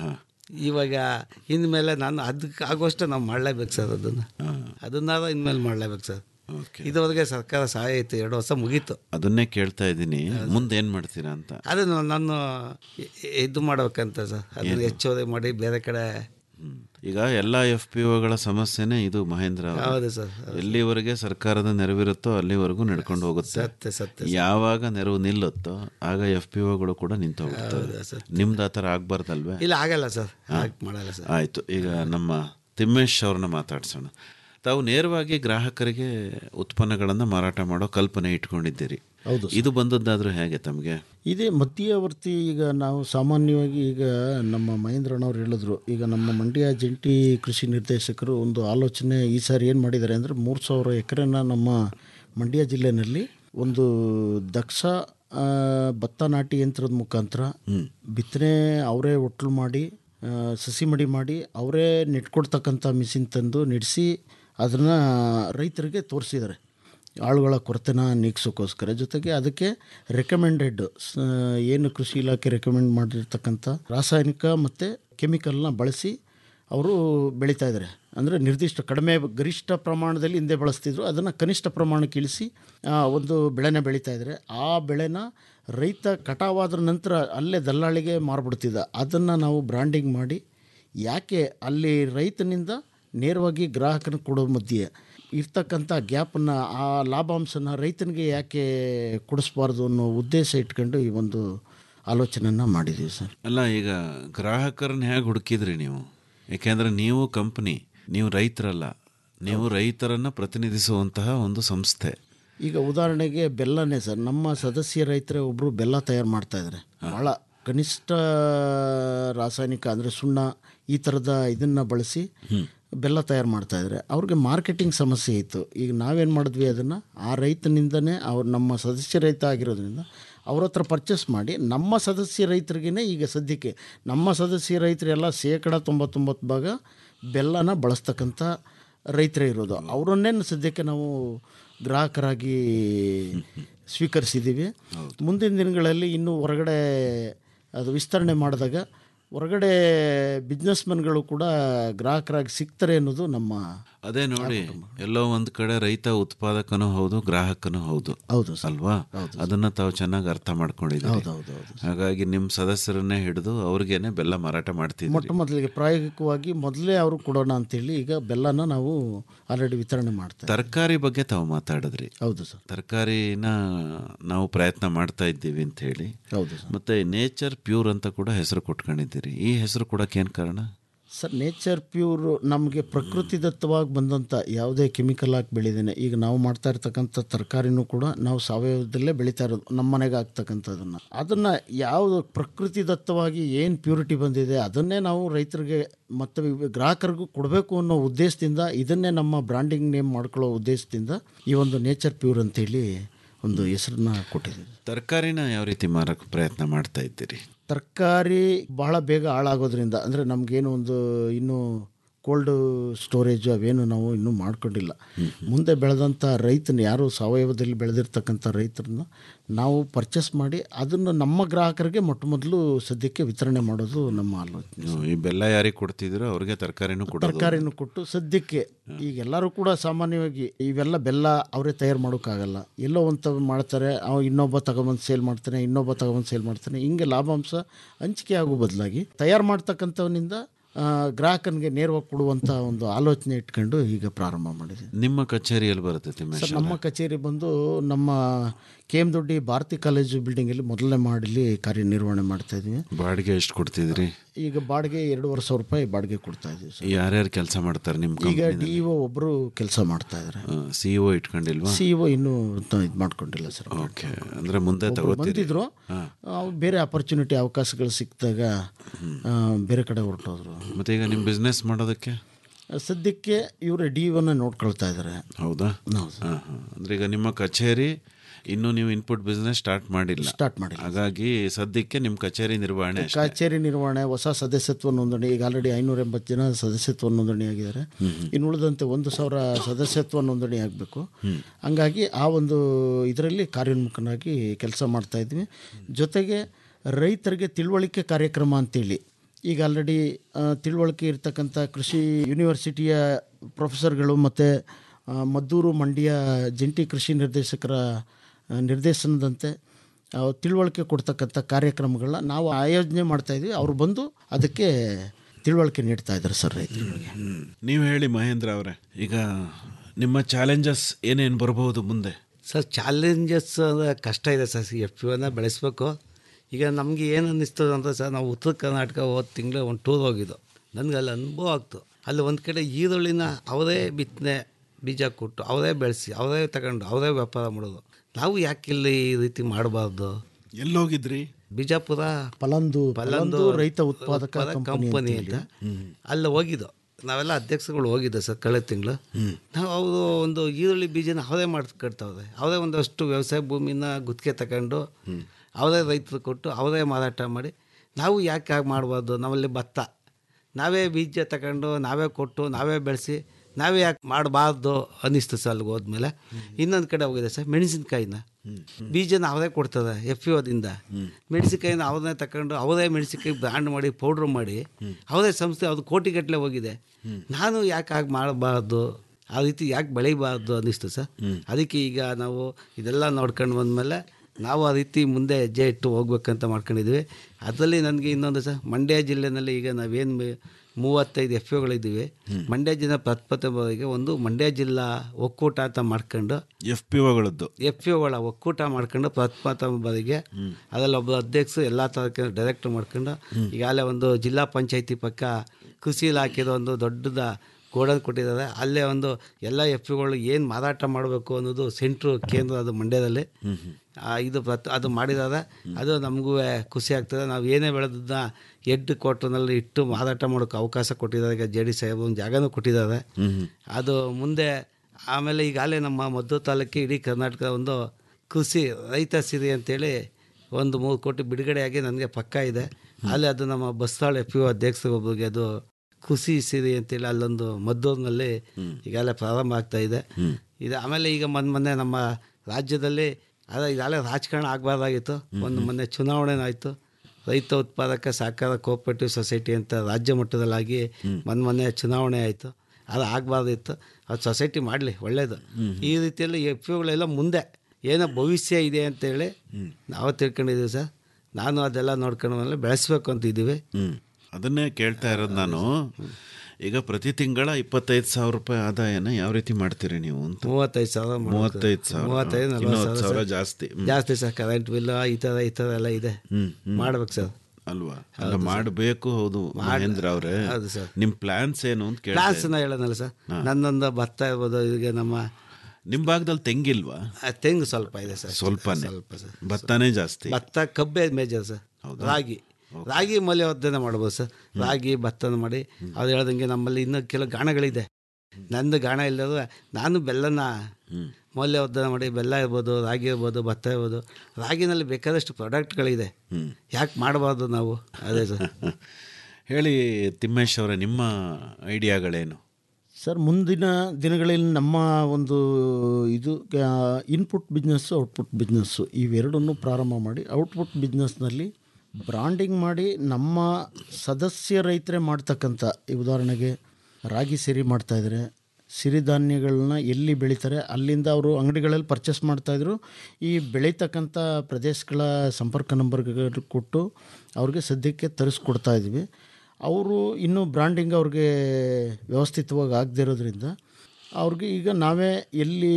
Speaker 14: ಇವಾಗ ಇನ್ಮೇಲೆ ನಾನು ಅದಕ್ಕೆ ಆಗುವಷ್ಟು ನಾವು ಮಾಡಲೇಬೇಕು ಸರ್ ಅದನ್ನು ಅದನ್ನಾದ ಇನ್ಮೇಲೆ ಮಾಡಲೇಬೇಕು ಸರ್ ಇದುವರೆಗೆ ಸರ್ಕಾರ ಸಹಾಯ ಇತ್ತು ಎರಡು ವರ್ಷ ಮುಗೀತು
Speaker 13: ಅದನ್ನೇ ಕೇಳ್ತಾ ಇದ್ದೀನಿ ಮುಂದೆ ಏನು ಮಾಡ್ತೀರಾ ಅಂತ
Speaker 14: ಅದನ್ನು ನಾನು ಇ- ಇದು ಮಾಡ್ಬೇಕಂತ ಸರ್ ಅದನ್ನು ಹೆಚ್ಚುವರಿ ಮಾಡಿ ಬೇರೆ ಕಡೆ
Speaker 13: ಈಗ ಎಲ್ಲ ಎಫ್ ಪಿ ಒಗಳ ಸಮಸ್ಯೆನೇ ಇದು ಮಹೇಂದ್ರ ಅವರೇ.
Speaker 14: ಹೌದು ಸರ್,
Speaker 13: ಎಲ್ಲಿವರೆಗೆ ಸರ್ಕಾರದ ನೆರವಿರುತ್ತೋ ಅಲ್ಲಿವರೆಗೂ ನಡ್ಕೊಂಡು ಹೋಗುತ್ತೆ
Speaker 14: ಸತ್ಯ ಸತ್ಯ
Speaker 13: ಯಾವಾಗ ನೆರವು ನಿಲ್ಲುತ್ತೋ ಆಗ ಎಫ್ ಪಿ ಒಗಳು ಕೂಡ ನಿಂತು ಹೋಗ್ತವೆ ನಿಮ್ದು ಆ ಥರ ಆಗ್ಬಾರ್ದಲ್ವೇ
Speaker 14: ಇಲ್ಲ ಆಗಲ್ಲ ಸರ್ ಹಾಗೆ ಮಾಡಲ್ಲ ಸರ್
Speaker 13: ಆಯಿತು ಈಗ ನಮ್ಮ ತಿಮ್ಮೇಶ್ ಅವ್ರನ್ನ ಮಾತಾಡ್ಸೋಣ ತಾವು ನೇರವಾಗಿ ಗ್ರಾಹಕರಿಗೆ ಉತ್ಪನ್ನಗಳನ್ನು ಮಾರಾಟ ಮಾಡೋ ಕಲ್ಪನೆ ಇಟ್ಕೊಂಡಿದ್ದೀರಿ
Speaker 15: ಹೌದು
Speaker 13: ಇದು ಬಂದದ್ದಾದ್ರೂ ಹೇಗೆ ತಮಗೆ
Speaker 15: ಇದೇ ಮಧ್ಯವರ್ತಿ ಈಗ ನಾವು ಸಾಮಾನ್ಯವಾಗಿ ಈಗ ನಮ್ಮ ಮಹೇಂದ್ರಣ್ಣವ್ರು ಹೇಳಿದ್ರು ಈಗ ನಮ್ಮ ಮಂಡ್ಯ ಜಂಟಿ ಕೃಷಿ ನಿರ್ದೇಶಕರು ಒಂದು ಆಲೋಚನೆ ಈ ಸಾರಿ ಏನು ಮಾಡಿದ್ದಾರೆ ಅಂದರೆ ಮೂರು ಸಾವಿರ ಎಕರೆನ ನಮ್ಮ ಮಂಡ್ಯ ಜಿಲ್ಲೆನಲ್ಲಿ ಒಂದು ದಕ್ಷ ಆ, ಭತ್ತ ನಾಟಿ ಯಂತ್ರದ ಮುಖಾಂತರ ಬಿತ್ತನೆ ಅವರೇ ಒಟ್ಲು ಮಾಡಿ ಆ, ಸಸಿ ಮಡಿ ಮಾಡಿ ಅವರೇ ನೆಟ್ಕೊಡ್ತಕ್ಕಂಥ ಮಿಷಿನ್ ತಂದು ನೆಡೆಸಿ ಅದನ್ನು ರೈತರಿಗೆ ತೋರಿಸಿದ್ದಾರೆ ಆಳುಗಳ ಕೊರತೆನ ನೀಗ್ಸೋಕ್ಕೋಸ್ಕರ ಜೊತೆಗೆ ಅದಕ್ಕೆ ರೆಕಮೆಂಡೆಡ್ ಏನು ಕೃಷಿ ಇಲಾಖೆ ರೆಕಮೆಂಡ್ ಮಾಡಿರ್ತಕ್ಕಂಥ ರಾಸಾಯನಿಕ ಮತ್ತು ಕೆಮಿಕಲ್ನ ಬಳಸಿ ಅವರು ಬೆಳೀತಾ ಇದ್ದಾರೆ ಅಂದರೆ ನಿರ್ದಿಷ್ಟ ಕಡಿಮೆ ಗರಿಷ್ಠ ಪ್ರಮಾಣದಲ್ಲಿ ಹಿಂದೆ ಬಳಸ್ತಿದ್ರು ಅದನ್ನು ಕನಿಷ್ಠ ಪ್ರಮಾಣಕ್ಕೆ ಇಳಿಸಿ ಆ, ಒಂದು ಬೆಳೆನ ಬೆಳೀತಾ ಇದ್ದಾರೆ ಆ ಬೆಳೆನ ರೈತ ಕಟಾವಾದ ನಂತರ ಅಲ್ಲೇ ದಲ್ಲಾಳಿಗೆ ಮಾರ್ಬಿಡ್ತಿದ್ದ ಅದನ್ನು ನಾವು ಬ್ರ್ಯಾಂಡಿಂಗ್ ಮಾಡಿ ಯಾಕೆ ಅಲ್ಲಿ ರೈತನಿಂದ ನೇರವಾಗಿ ಗ್ರಾಹಕನ ಕೊಡೋ ಮಧ್ಯೆ ಇರ್ತಕ್ಕಂಥ ಗ್ಯಾಪನ್ನು ಆ ಲಾಭಾಂಶನ ರೈತನಿಗೆ ಯಾಕೆ ಕೊಡಿಸ್ಬಾರ್ದು ಅನ್ನೋ ಉದ್ದೇಶ ಇಟ್ಕೊಂಡು ಈ ಒಂದು ಆಲೋಚನೆಯನ್ನು ಮಾಡಿದ್ದೀವಿ ಸರ್
Speaker 13: ಅಲ್ಲ ಈಗ ಗ್ರಾಹಕರನ್ನ ಹೇಗೆ ಹುಡುಕಿದ್ರಿ ನೀವು ಯಾಕೆಂದ್ರೆ ನೀವು ಕಂಪ್ನಿ ನೀವು ರೈತರಲ್ಲ ನೀವು ರೈತರನ್ನ ಪ್ರತಿನಿಧಿಸುವಂತಹ ಒಂದು ಸಂಸ್ಥೆ
Speaker 15: ಈಗ ಉದಾಹರಣೆಗೆ ಬೆಲ್ಲನೇ ಸರ್ ನಮ್ಮ ಸದಸ್ಯ ರೈತರೇ ಒಬ್ಬರು ಬೆಲ್ಲ ತಯಾರು ಮಾಡ್ತಾ ಇದ್ದಾರೆ ಭಾಳ ಕನಿಷ್ಠ ರಾಸಾಯನಿಕ ಅಂದರೆ ಸುಣ್ಣ ಈ ಥರದ ಇದನ್ನು ಬಳಸಿ ಬೆಲ್ಲ ತಯಾರು ಮಾಡ್ತಾ ಇದ್ದಾರೆ ಅವ್ರಿಗೆ ಮಾರ್ಕೆಟಿಂಗ್ ಸಮಸ್ಯೆ ಇತ್ತು ಈಗ ನಾವೇನು ಮಾಡಿದ್ವಿ ಅದನ್ನು ಆ ರೈತನಿಂದನೇ ಅವ್ರು ನಮ್ಮ ಸದಸ್ಯ ರೈತ ಆಗಿರೋದ್ರಿಂದ ಅವ್ರ ಹತ್ರ ಪರ್ಚೇಸ್ ಮಾಡಿ ನಮ್ಮ ಸದಸ್ಯ ರೈತರಿಗೇ ಈಗ ಸದ್ಯಕ್ಕೆ ನಮ್ಮ ಸದಸ್ಯ ರೈತರೆಲ್ಲ ಶೇಕಡ ತೊಂಬತ್ತೊಂಬತ್ತು ಭಾಗ ಬೆಲ್ಲನ ಬಳಸ್ತಕ್ಕಂಥ ರೈತರೇ ಇರೋದು ಅವರನ್ನೇ ಸದ್ಯಕ್ಕೆ ನಾವು ಗ್ರಾಹಕರಾಗಿ ಸ್ವೀಕರಿಸಿದ್ದೀವಿ ಮುಂದಿನ ದಿನಗಳಲ್ಲಿ ಇನ್ನೂ ಹೊರಗಡೆ ಅದು ವಿಸ್ತರಣೆ ಮಾಡಿದಾಗ ಹೊರಗಡೆ ಬಿಸ್ನೆಸ್ಮನ್ಗಳು ಕೂಡ ಗ್ರಾಹಕರಾಗಿ ಸಿಗ್ತಾರೆ ಅನ್ನೋದು ನಮ್ಮ
Speaker 13: ಅದೇ ನೋಡಿ ಎಲ್ಲೋ ಒಂದ್ ಕಡೆ ರೈತ ಉತ್ಪಾದಕನೂ ಹೌದು ಗ್ರಾಹಕನೂ ಹೌದು
Speaker 15: ಹೌದು
Speaker 13: ಅಲ್ವಾ ಅದನ್ನ ತಾವು ಚೆನ್ನಾಗಿ ಅರ್ಥ ಮಾಡ್ಕೊಂಡಿದ್ದೀರಿ
Speaker 15: ಹೌದು, ಹೌದು,
Speaker 13: ಹಾಗಾಗಿ ನಿಮ್ಮ ಸದಸ್ಯರನ್ನೇ ಹಿಡಿದು ಅವ್ರಿಗೇನೆ ಬೆಲ್ಲ ಮಾರಾಟ ಮಾಡ್ತಿದ್ರಿ
Speaker 15: ಮೊಟ್ಟ ಮೊದಲಿಗೆ ಪ್ರಾಯೋಗಿಕವಾಗಿ ಮೊದಲೇ ಅವರು ಕೊಡೋಣ ಅಂತೇಳಿ ಈಗ ಬೆಲ್ಲನ ನಾವು ಆಲ್ರೆಡಿ ವಿತರಣೆ ಮಾಡ್ತಾ
Speaker 13: ತರಕಾರಿ ಬಗ್ಗೆ ತಾವು ಮಾತಾಡಿದ್ರಿ
Speaker 15: ಹೌದು ಸರ್
Speaker 13: ತರಕಾರಿನ ನಾವು ಪ್ರಯತ್ನ ಮಾಡ್ತಾ ಇದ್ದೀವಿ ಅಂತ ಹೇಳಿ
Speaker 15: ಹೌದು
Speaker 13: ಮತ್ತೆ ನೇಚರ್ ಪ್ಯೂರ್ ಅಂತ ಕೂಡ ಹೆಸರು ಕೊಟ್ಕೊಂಡಿದ್ದೀರಿ ಈ ಹೆಸರು ಕೊಡಕ್ಕೆ ಏನ್ ಕಾರಣ
Speaker 15: ಸರ್ ನೇಚರ್ ಪ್ಯೂರ್ ನಮಗೆ ಪ್ರಕೃತಿದತ್ತವಾಗಿ ಬಂದಂಥ ಯಾವುದೇ ಕೆಮಿಕಲ್ ಹಾಕಿ ಬೆಳೆದೇನೆ ಈಗ ನಾವು ಮಾಡ್ತಾ ಇರ್ತಕ್ಕಂಥ ತರಕಾರಿನೂ ಕೂಡ ನಾವು ಸಾವಯವದಲ್ಲೇ ಬೆಳೀತಾ ಇರೋದು ನಮ್ಮ ಮನೆಗೆ ಆಗ್ತಕ್ಕಂಥದ್ದನ್ನು ಅದನ್ನು ಯಾವುದು ಪ್ರಕೃತಿದತ್ತವಾಗಿ ಏನು ಪ್ಯೂರಿಟಿ ಬಂದಿದೆ ಅದನ್ನೇ ನಾವು ರೈತರಿಗೆ ಮತ್ತು ಇವ್- ಗ್ರಾಹಕರಿಗೂ ಕೊಡಬೇಕು ಅನ್ನೋ ಉದ್ದೇಶದಿಂದ ಇದನ್ನೇ ನಮ್ಮ ಬ್ರ್ಯಾಂಡಿಂಗ್ ನೇಮ್ ಮಾಡ್ಕೊಳ್ಳೋ ಉದ್ದೇಶದಿಂದ ಈ ಒಂದು ನೇಚರ್ ಪ್ಯೂರ್ ಅಂತೇಳಿ ಒಂದು ಹೆಸರನ್ನ ಕೊಟ್ಟಿದ್ದೀವಿ
Speaker 13: ತರಕಾರಿನ ಯಾವ ರೀತಿ ಮಾರಕ್ಕೆ ಪ್ರಯತ್ನ ಮಾಡ್ತಾ ಇದ್ದೀರಿ
Speaker 15: ತರಕಾರಿ ಬಹಳ ಬೇಗ ಹಾಳಾಗೋದ್ರಿಂದ ಅಂದರೆ ನಮಗೇನು ಒಂದು ಇನ್ನೂ ಕೋಲ್ಡ್ ಸ್ಟೋರೇಜು ಅವೇನು ನಾವು ಇನ್ನೂ ಮಾಡ್ಕೊಂಡಿಲ್ಲ ಮುಂದೆ ಬೆಳೆದಂಥ ರೈತನ ಯಾರು ಸಾವಯವದಲ್ಲಿ ಬೆಳೆದಿರ್ತಕ್ಕಂಥ ರೈತರನ್ನ ನಾವು ಪರ್ಚೇಸ್ ಮಾಡಿ ಅದನ್ನು ನಮ್ಮ ಗ್ರಾಹಕರಿಗೆ ಮೊಟ್ಟ ಮೊದಲು ಸದ್ಯಕ್ಕೆ ವಿತರಣೆ ಮಾಡೋದು ನಮ್ಮ ಆಲೋಚನೆ
Speaker 13: ನೀವು ಈ ಬೆಲ್ಲ ಯಾರಿಗೆ ಕೊಡ್ತಿದ್ದೀರೋ ಅವ್ರಿಗೆ ತರಕಾರಿನೂ ಕೊಡೋದು
Speaker 15: ತರಕಾರಿನೂ ಕೊಟ್ಟು ಸದ್ಯಕ್ಕೆ ಈಗ ಎಲ್ಲರೂ ಕೂಡ ಸಾಮಾನ್ಯವಾಗಿ ಇವೆಲ್ಲ ಬೆಲ್ಲ ಅವರೇ ತಯಾರು ಮಾಡೋಕ್ಕಾಗಲ್ಲ ಎಲ್ಲೋ ಒಂದು ಮಾಡ್ತಾರೆ ಅವ ಇನ್ನೊಬ್ಬ ತಗೊಂಬಂದು ಸೇಲ್ ಮಾಡ್ತಾನೆ ಇನ್ನೊಬ್ಬ ತಗೊಂಬಂದು ಸೇಲ್ ಮಾಡ್ತಾನೆ ಹಿಂಗೆ ಲಾಭಾಂಶ ಹಂಚಿಕೆ ಆಗೋ ಬದಲಾಗಿ ತಯಾರು ಮಾಡ್ತಕ್ಕಂಥವನಿಂದ ಆ, ಗ್ರಾಹಕನಿಗೆ ನೇರವಾಗಿ ಕೊಡುವಂಥ ಒಂದು ಆಲೋಚನೆ ಇಟ್ಕೊಂಡು ಈಗ ಪ್ರಾರಂಭ ಮಾಡಿದ್ದೀವಿ
Speaker 13: ನಿಮ್ಮ ಕಚೇರಿಯಲ್ಲಿ ಬರುತ್ತೆ ತಿಮ್ಮೇಶ್
Speaker 15: ಸರ್ ನಮ್ಮ ಕಚೇರಿ ಬಂದು ನಮ್ಮ K M Doddi Bharathi college ಬಿಲ್ಡಿಂಗಲ್ಲಿ ಮೊದಲನೇ ಮಾಡಲಿ ಕಾರ್ಯನಿರ್ವಹಣೆ ಮಾಡ್ತಾ ಇದ್ವಿ
Speaker 13: ಬಾಡಿಗೆ ಎಷ್ಟು ಕೊಡ್ತಿದ್ರಿ
Speaker 15: ಈಗ ಬಾಡಿಗೆ ಎರಡೂವರೆ ಸಾವಿರ ರೂಪಾಯಿ ಬಾಡಿಗೆ ಕೊಡ್ತಾ ಇದ್ದೀವಿ ಸರ್
Speaker 13: ಯಾರ್ಯಾರು ಕೆಲಸ ಮಾಡ್ತಾರೆ ನಿಮ್ಮ
Speaker 15: ಈಗ ಡಿ ಇ ಒಬ್ಬರು ಕೆಲಸ ಮಾಡ್ತಾ ಇದ್ದಾರೆ
Speaker 13: ಸಿ ಇ ಇಟ್ಕೊಂಡಿಲ್ವಾ
Speaker 15: ಸಿ ಇ ಇನ್ನೂ ಇದು ಮಾಡ್ಕೊಂಡಿಲ್ಲ ಸರ್
Speaker 13: ಓಕೆ ಅಂದ್ರೆ ಮುಂದೆ
Speaker 15: ಒಬ್ರು
Speaker 13: ತಗೋತೀರಿ
Speaker 15: ಬಂದಿದ್ರು ಅವ್ರು ಬೇರೆ ಅಪರ್ಚುನಿಟಿ ಅವಕಾಶಗಳು ಸಿಕ್ಕಿದಾಗ ಆ, ಬೇರೆ ಕಡೆ ಹೊರಟೋದ್ರು
Speaker 13: ಮತ್ತೆ ಈಗ ನಿಮ್ಮ ಬಿಸ್ನೆಸ್ ಮಾಡೋದಕ್ಕೆ
Speaker 15: ಸದ್ಯಕ್ಕೆ ಇವರೇ ಡಿ ಇವನ್ನ ನೋಡ್ಕೊಳ್ತಾ ಇದ್ದಾರೆ
Speaker 13: ಹೌದಾ
Speaker 15: ಹೌದು.
Speaker 13: ಹಾ, ಹಾ. ಅಂದ್ರೆ ಈಗ ನಿಮ್ಮ ಕಚೇರಿ ಇನ್ನೂ ನೀವು ಇನ್ಪುಟ್ ಬಿಸ್ನೆಸ್ ಸ್ಟಾರ್ಟ್ ಮಾಡಿಲ್ಲ
Speaker 15: ಸ್ಟಾರ್ಟ್ ಮಾಡಿಲ್ಲ
Speaker 13: ಹಾಗಾಗಿ ಸದ್ಯಕ್ಕೆ ನಿಮ್ಮ ಕಚೇರಿ ನಿರ್ವಹಣೆ ಅಷ್ಟೇ.
Speaker 15: ಕಚೇರಿ ನಿರ್ವಹಣೆ ಹೊಸ ಸದಸ್ಯತ್ವ ನೋಂದಣಿ ಈಗ ಆಲ್ರೆಡಿ ಐನೂರ ಎಂಬತ್ತು ಜನ ಸದಸ್ಯತ್ವ ನೋಂದಣಿ ಆಗಿದ್ದಾರೆ ಇನ್ನು ಉಳಿದಂತೆ ಒಂದು ಸಾವಿರ ಸದಸ್ಯತ್ವ ನೋಂದಣಿ ಆಗಬೇಕು ಹಂಗಾಗಿ ಆ ಒಂದು ಇದರಲ್ಲಿ ಕಾರ್ಯೋನ್ಮುಖನಾಗಿ ಕೆಲಸ ಮಾಡ್ತಾ ಇದ್ವಿ ಜೊತೆಗೆ ರೈತರಿಗೆ ತಿಳುವಳಿಕೆ ಕಾರ್ಯಕ್ರಮ ಅಂತೇಳಿ ಈಗ ಆಲ್ರೆಡಿ ತಿಳುವಳಿಕೆ ಇರ್ತಕ್ಕಂಥ ಕೃಷಿ ಯೂನಿವರ್ಸಿಟಿಯ ಪ್ರೊಫೆಸರ್ಗಳು ಮತ್ತು ಮದ್ದೂರು ಮಂಡ್ಯ ಜಂಟಿ ಕೃಷಿ ನಿರ್ದೇಶಕರ ಆ, ನಿರ್ದೇಶನದಂತೆ ಆ, ತಿಳುವಳಿಕೆ ಕೊಡ್ತಕ್ಕಂಥ ಕಾರ್ಯಕ್ರಮಗಳನ್ನ ನಾವು ಆಯೋಜನೆ ಮಾಡ್ತಾಯಿದ್ವಿ ಅವರು ಬಂದು ಅದಕ್ಕೆ ತಿಳುವಳಿಕೆ ನೀಡ್ತಾ ಇದ್ದಾರೆ ಸರ್ ರೈತರುಗಳಿಗೆ
Speaker 13: ನೀವು ಹೇಳಿ ಮಹೇಂದ್ರ ಅವರೇ ಈಗ ನಿಮ್ಮ ಚಾಲೆಂಜಸ್ ಏನೇನು ಬರಬಹುದು ಮುಂದೆ
Speaker 14: ಸರ್ ಚಾಲೆಂಜಸ್ ಅಂದರೆ ಕಷ್ಟ ಇದೆ ಸರ್ ಎಫ್ ಪಿ ಒನ ಬೆಳೆಸ್ಬೇಕು ಈಗ ನಮಗೆ ಏನು ಅನ್ನಿಸ್ತು ಅಂತ ಸರ್ ನಾವು ಉತ್ತರ ಕರ್ನಾಟಕ ಹೋದ ತಿಂಗಳು ಒಂದು ಟೂರ್ ಹೋಗಿದ್ದು ನನಗೆ ಅಲ್ಲಿ ಅನುಭವ ಆಗ್ತು ಅಲ್ಲಿ ಒಂದು ಕಡೆ ಈರುಳ್ಳಿನ ಅವರೇ ಬಿತ್ತನೆ ಬೀಜ ಕೊಟ್ಟು ಅವರೇ ಬೆಳೆಸಿ ಅವರೇ ತಗೊಂಡು ಅವರೇ ವ್ಯಾಪಾರ ಮಾಡೋದು ನಾವು ಯಾಕೆ ಇಲ್ಲಿ ಈ ರೀತಿ ಮಾಡಬಾರ್ದು
Speaker 13: ಎಲ್ಲೋಗಿದ್ರಿ
Speaker 14: ಬಿಜಾಪುರ
Speaker 15: ಫಲಂದು
Speaker 14: ಫಲಂದು
Speaker 15: ಫಲಂದು ರೈತ ಉತ್ಪಾದಕ ಕಂಪನಿ
Speaker 14: ಕಂಪನಿ
Speaker 15: ಅಂತ
Speaker 14: ಅಂತ
Speaker 15: ಹೇಳಿ.
Speaker 14: ಅಲ್ಲಿ ಹೋಗಿದ್ದು ನಾವೆಲ್ಲ ಅಧ್ಯಕ್ಷರುಗಳು ಹೋಗಿದ್ದೆ ಸರ್ ಕಳೆದ ತಿಂಗಳು ನಾವು ಅವರು ಒಂದು ಈರುಳ್ಳಿ ಬೀಜನ ಅವರೇ ಮಾಡ್ಕೊಡ್ತಾವ್ರೆ ಅವರೇ ಒಂದಷ್ಟು ವ್ಯವಸಾಯ ಭೂಮಿನ ಗುತ್ತಿಗೆ ತಗೊಂಡು ಅವರೇ ರೈತರು ಕೊಟ್ಟು ಅವರೇ ಮಾರಾಟ ಮಾಡಿ ನಾವು ಯಾಕೆ ಹಾಗೆ ಮಾಡಬಾರ್ದು ನಮ್ಮಲ್ಲಿ ಭತ್ತ ನಾವೇ ಬೀಜ ತಗೊಂಡು ನಾವೇ ಕೊಟ್ಟು ನಾವೇ ಬೆಳೆಸಿ ನಾವೇ ಯಾಕೆ ಮಾಡಬಾರ್ದು ಅನ್ನಿಸ್ತು ಸರ್ ಅಲ್ಲಿಗೆ ಹೋದ್ಮೇಲೆ ಇನ್ನೊಂದು ಕಡೆ ಹೋಗಿದೆ ಸರ್ ಮೆಣಸಿನ್ಕಾಯಿನ ಬೀಜನ ಅವರೇ ಕೊಡ್ತದೆ ಎಫ್ ಇ ಓದಿಂದ ಮೆಣಸಿನ್ಕಾಯಿನ ಅವರೇ ತಗೊಂಡು ಅವರೇ ಮೆಣಸಿನ್ಕಾಯಿ ಬ್ರ್ಯಾಂಡ್ ಮಾಡಿ ಪೌಡ್ರ್ ಮಾಡಿ ಅವರೇ ಸಂಸ್ಥೆ ಅದು ಕೋಟಿಗಟ್ಟಲೆ ಹೋಗಿದೆ ನಾನು ಯಾಕೆ ಹಾಗೆ ಮಾಡಬಾರ್ದು ಆ ರೀತಿ ಯಾಕೆ ಬೆಳಿಬಾರ್ದು ಅನ್ನಿಸ್ತು ಸರ್ ಅದಕ್ಕೆ ಈಗ ನಾವು ಇದೆಲ್ಲ ನೋಡ್ಕೊಂಡು ಬಂದಮೇಲೆ ನಾವು ಆ ರೀತಿ ಮುಂದೆ ಹೆಜ್ಜೆ ಇಟ್ಟು ಹೋಗ್ಬೇಕಂತ ಮಾಡ್ಕೊಂಡಿದ್ವಿ ಅದರಲ್ಲಿ ನನಗೆ ಇನ್ನೊಂದು ಸರ್ ಮಂಡ್ಯ ಜಿಲ್ಲೆನಲ್ಲಿ ಈಗ ನಾವೇನು ಮೂವತ್ತೈದು ಎಫ್ ಒಗಳಿದ್ದೀವಿ ಮಂಡ್ಯ ಜಿಲ್ಲಾ ಪ್ರಥಮವಾಗಿ ಒಂದು ಮಂಡ್ಯ ಜಿಲ್ಲಾ ಒಕ್ಕೂಟ ಅಂತ ಮಾಡ್ಕೊಂಡು
Speaker 13: ಎಫ್ ಪಿ ಒಗಳದ್ದು
Speaker 14: ಎಫ್ ಪಿ ಒಗಳ ಒಕ್ಕೂಟ ಮಾಡ್ಕೊಂಡು ಪ್ರಥಮ ಬಾರಿಗೆ ಅದರಲ್ಲಿ ಒಬ್ಬ ಅಧ್ಯಕ್ಷರು ಎಲ್ಲ ಥರಕ್ಕೆ ಡೈರೆಕ್ಟರ್ ಮಾಡ್ಕೊಂಡು ಈಗಾಗಲೇ ಒಂದು ಜಿಲ್ಲಾ ಪಂಚಾಯತಿ ಪಕ್ಕ ಕೃಷಿ ಇಲಾಖೆದ ಒಂದು ದೊಡ್ಡದ ಗೋಡನ್ ಕೊಟ್ಟಿದ್ದಾರೆ ಅಲ್ಲೇ ಒಂದು ಎಲ್ಲ ಎಫ್ ಪಿಗಳು ಏನು ಮಾರಾಟ ಮಾಡಬೇಕು ಅನ್ನೋದು ಸೆಂಟ್ರು ಕೇಂದ್ರ ಅದು ಮಂಡ್ಯದಲ್ಲಿ ಆ, ಇದು ಪ್ರತ್ ಅದು ಮಾಡಿದ್ದಾರೆ ಅದು ನಮಗೂ ಖುಷಿ ಆಗ್ತದೆ ನಾವು ಏನೇ ಬೆಳೆದನ್ನ ಎಡ್ ಕ್ವಾರ್ಟರ್ನಲ್ಲಿ ಇಟ್ಟು ಮಾರಾಟ ಮಾಡೋಕ್ಕೆ ಅವಕಾಶ ಕೊಟ್ಟಿದ್ದಾರೆ ಈಗ ಜೆ ಡಿ ಸಾಹೇಬ್ ಒಂದು ಜಾಗನೂ ಕೊಟ್ಟಿದ್ದಾರೆ ಅದು ಮುಂದೆ ಆಮೇಲೆ ಈಗಾಗಲೇ ನಮ್ಮ ಮದ್ದು ತಾಲೂಕಿಗೆ ಇಡೀ ಕರ್ನಾಟಕದ ಒಂದು ಕೃಷಿ ರೈತ ಸಿರಿ ಅಂತೇಳಿ ಒಂದು ಮೂರು ಕೋಟಿ ಬಿಡುಗಡೆಯಾಗಿ ನನಗೆ ಪಕ್ಕ ಇದೆ ಅಲ್ಲಿ ಅದು ನಮ್ಮ ಬಸ್ತಾಳ್ ಎಫ್ ಯು ಅಧ್ಯಕ್ಷರು ಒಬ್ಬರಿಗೆ ಅದು ಕೃಷಿ ಸಿರಿ ಅಂತೇಳಿ ಅಲ್ಲೊಂದು ಮದ್ದೂರಿನಲ್ಲಿ ಈಗಾಗಲೇ ಪ್ರಾರಂಭ ಆಗ್ತಾ ಇದೆ ಇದು ಆಮೇಲೆ ಈಗ ಮೊನ್ನೆ ಮೊನ್ನೆ ನಮ್ಮ ರಾಜ್ಯದಲ್ಲಿ ಅದ ಈಗಾಗಲೇ ರಾಜಕಾರಣ ಆಗಬಾರ್ದಾಗಿತ್ತು ಒಂದು ಮೊನ್ನೆ ಚುನಾವಣೆನಾಯಿತು ರೈತ ಉತ್ಪಾದಕ ಸಹಕಾರ ಕೋಆಪರೇಟಿವ್ ಸೊಸೈಟಿ ಅಂತ ರಾಜ್ಯ ಮಟ್ಟದಲ್ಲಾಗಿ ಮೊನ್ನೆ ಮೊನ್ನೆ ಚುನಾವಣೆ ಆಯಿತು ಅದು ಆಗಬಾರ್ದಿತ್ತು ಅದು ಸೊಸೈಟಿ ಮಾಡಲಿ ಒಳ್ಳೆಯದು ಈ ರೀತಿಯಲ್ಲಿ ಎಫ್ ಯುಗಳೆಲ್ಲ ಮುಂದೆ ಏನೋ ಭವಿಷ್ಯ ಇದೆ ಅಂತೇಳಿ ನಾವು ತಿಳ್ಕೊಂಡಿದ್ದೀವಿ ಸರ್ ನಾನು ಅದೆಲ್ಲ ನೋಡ್ಕೊಂಡು ಮೇಲೆ ಬೆಳೆಸ್ಬೇಕು ಅಂತ ಇದ್ದೀವಿ
Speaker 13: ಹ್ಮ್ ಅದನ್ನೇ ಕೇಳ್ತಾ ಇರೋದು ನಾನು ಈಗ ಪ್ರತಿ ತಿಂಗಳ ಇಪ್ಪತ್ತೈದು ಸಾವಿರ ರೂಪಾಯಿ ಆದಾಯನ ಯಾವ ರೀತಿ ಮಾಡ್ತೀರಿ ನೀವು ಅಂತ
Speaker 14: ಮೂವತ್ತೈದು ಸಾವಿರ ಮಾಡ್ಬೇಕು.
Speaker 13: ಮೂವತ್ತೈದು ಸಾವಿರ
Speaker 14: ಮೂವತ್ತೈದು
Speaker 13: ಇನ್ನೂ
Speaker 14: ನಲ್ವತ್ತು
Speaker 13: ಹತ್ತು
Speaker 14: ಸಾವಿರ
Speaker 13: ಸಾವಿರ
Speaker 14: ಸರ್.
Speaker 13: ಜಾಸ್ತಿ ಹ್ಮ್.
Speaker 14: ಜಾಸ್ತಿ ಸರ್ ಕರೆಂಟ್ ಬಿಲ್ ಈ ಥರ ಈ ಥರ ಎಲ್ಲ ಇದೆ
Speaker 13: ಹ್ಮ್, ಹ್ಮ್.
Speaker 14: ಮಾಡ್ಬೇಕು ಸರ್
Speaker 13: ಅಲ್ವಾ ಅಲ್ಲ ಮಾಡಬೇಕು ಹೌದು ಮಹೇಂದ್ರ ಅವರೇ
Speaker 14: ಹೌದು ಸರ್.
Speaker 13: ನಿಮ್ಮ ಪ್ಲಾನ್ಸ್ ಏನು ಅಂತ ಕೇಳ್ತಾ
Speaker 14: ಪ್ಲಾನ್ಸ್ನ ಹೇಳೋದಲ್ಲ ಸರ್ ನನ್ನೊಂದು ಭತ್ತ ಇರ್ಬೋದು ಈಗ ನಮ್ಮ
Speaker 13: ನಿಮ್ಮ ಭಾಗದಲ್ಲಿ ತೆಂಗಿಲ್ವಾ
Speaker 14: ಆ, ತೆಂಗು ಸ್ವಲ್ಪ ಇದೆ ಸರ್
Speaker 13: ಸ್ವಲ್ಪನೇ
Speaker 14: ಸ್ವಲ್ಪ ಸರ್
Speaker 13: ಭತ್ತನೇ ಜಾಸ್ತಿ
Speaker 14: ಭತ್ತ ಕಬ್ಬೆ ಮೇಜರ್ ಸರ್ ರಾಗಿ ರಾಗಿ ಮೌಲ್ಯವರ್ಧನೆ ಮಾಡ್ಬೋದು ಸರ್ ರಾಗಿ ಭತ್ತನ ಮಾಡಿ ಅದು ಹೇಳ್ದಂಗೆ ನಮ್ಮಲ್ಲಿ ಇನ್ನೂ ಕೆಲವು ಗಾಣಗಳಿದೆ ನಂದು ಗಾಣ ಇಲ್ಲದ ನಾನು ಬೆಲ್ಲನ ಮೌಲ್ಯವರ್ಧನೆ ಮಾಡಿ ಬೆಲ್ಲ ಇರ್ಬೋದು ರಾಗಿ ಇರ್ಬೋದು ಭತ್ತ ಇರ್ಬೋದು ರಾಗಿನಲ್ಲಿ ಬೇಕಾದಷ್ಟು ಪ್ರಾಡಕ್ಟ್ಗಳಿದೆ ಯಾಕೆ ಮಾಡಬಾರ್ದು ನಾವು ಅದೇ ಸರ್
Speaker 13: ಹೇಳಿ ತಿಮ್ಮೇಶ್ ಅವರೇ ನಿಮ್ಮ ಐಡಿಯಾಗಳೇನು
Speaker 15: ಸರ್ ಮುಂದಿನ ದಿನಗಳಲ್ಲಿ ನಮ್ಮ ಒಂದು ಇದು ಇನ್ಪುಟ್ ಬಿಸ್ನೆಸ್ಸು ಔಟ್ಪುಟ್ ಬಿಸ್ನೆಸ್ಸು ಇವೆರಡನ್ನು ಪ್ರಾರಂಭ ಮಾಡಿ ಔಟ್ಪುಟ್ ಬಿಸ್ನೆಸ್ನಲ್ಲಿ ಬ್ರಾಂಡಿಂಗ್ ಮಾಡಿ ನಮ್ಮ ಸದಸ್ಯ ರೈತರೇ ಮಾಡ್ತಕ್ಕಂಥ ಈ ಉದಾಹರಣೆಗೆ ರಾಗಿ ಸಿರಿ ಮಾಡ್ತಾಯಿದ್ದಾರೆ ಸಿರಿಧಾನ್ಯಗಳನ್ನ ಎಲ್ಲಿ ಬೆಳೀತಾರೆ ಅಲ್ಲಿಂದ ಅವರು ಅಂಗಡಿಗಳಲ್ಲಿ ಪರ್ಚೇಸ್ ಮಾಡ್ತಾಯಿದ್ರು ಈ ಬೆಳೀತಕ್ಕಂಥ ಪ್ರದೇಶಗಳ ಸಂಪರ್ಕ ನಂಬರ್ಗಳು ಕೊಟ್ಟು ಅವ್ರಿಗೆ ಸದ್ಯಕ್ಕೆ ತರಿಸ್ಕೊಡ್ತಾ ಇದ್ವಿ ಅವರು ಇನ್ನೂ ಬ್ರ್ಯಾಂಡಿಂಗ್ ಅವ್ರಿಗೆ ವ್ಯವಸ್ಥಿತವಾಗಿ ಆಗದೇ ಇರೋದ್ರಿಂದ ಅವ್ರಿಗೆ ಈಗ ನಾವೇ ಎಲ್ಲಿ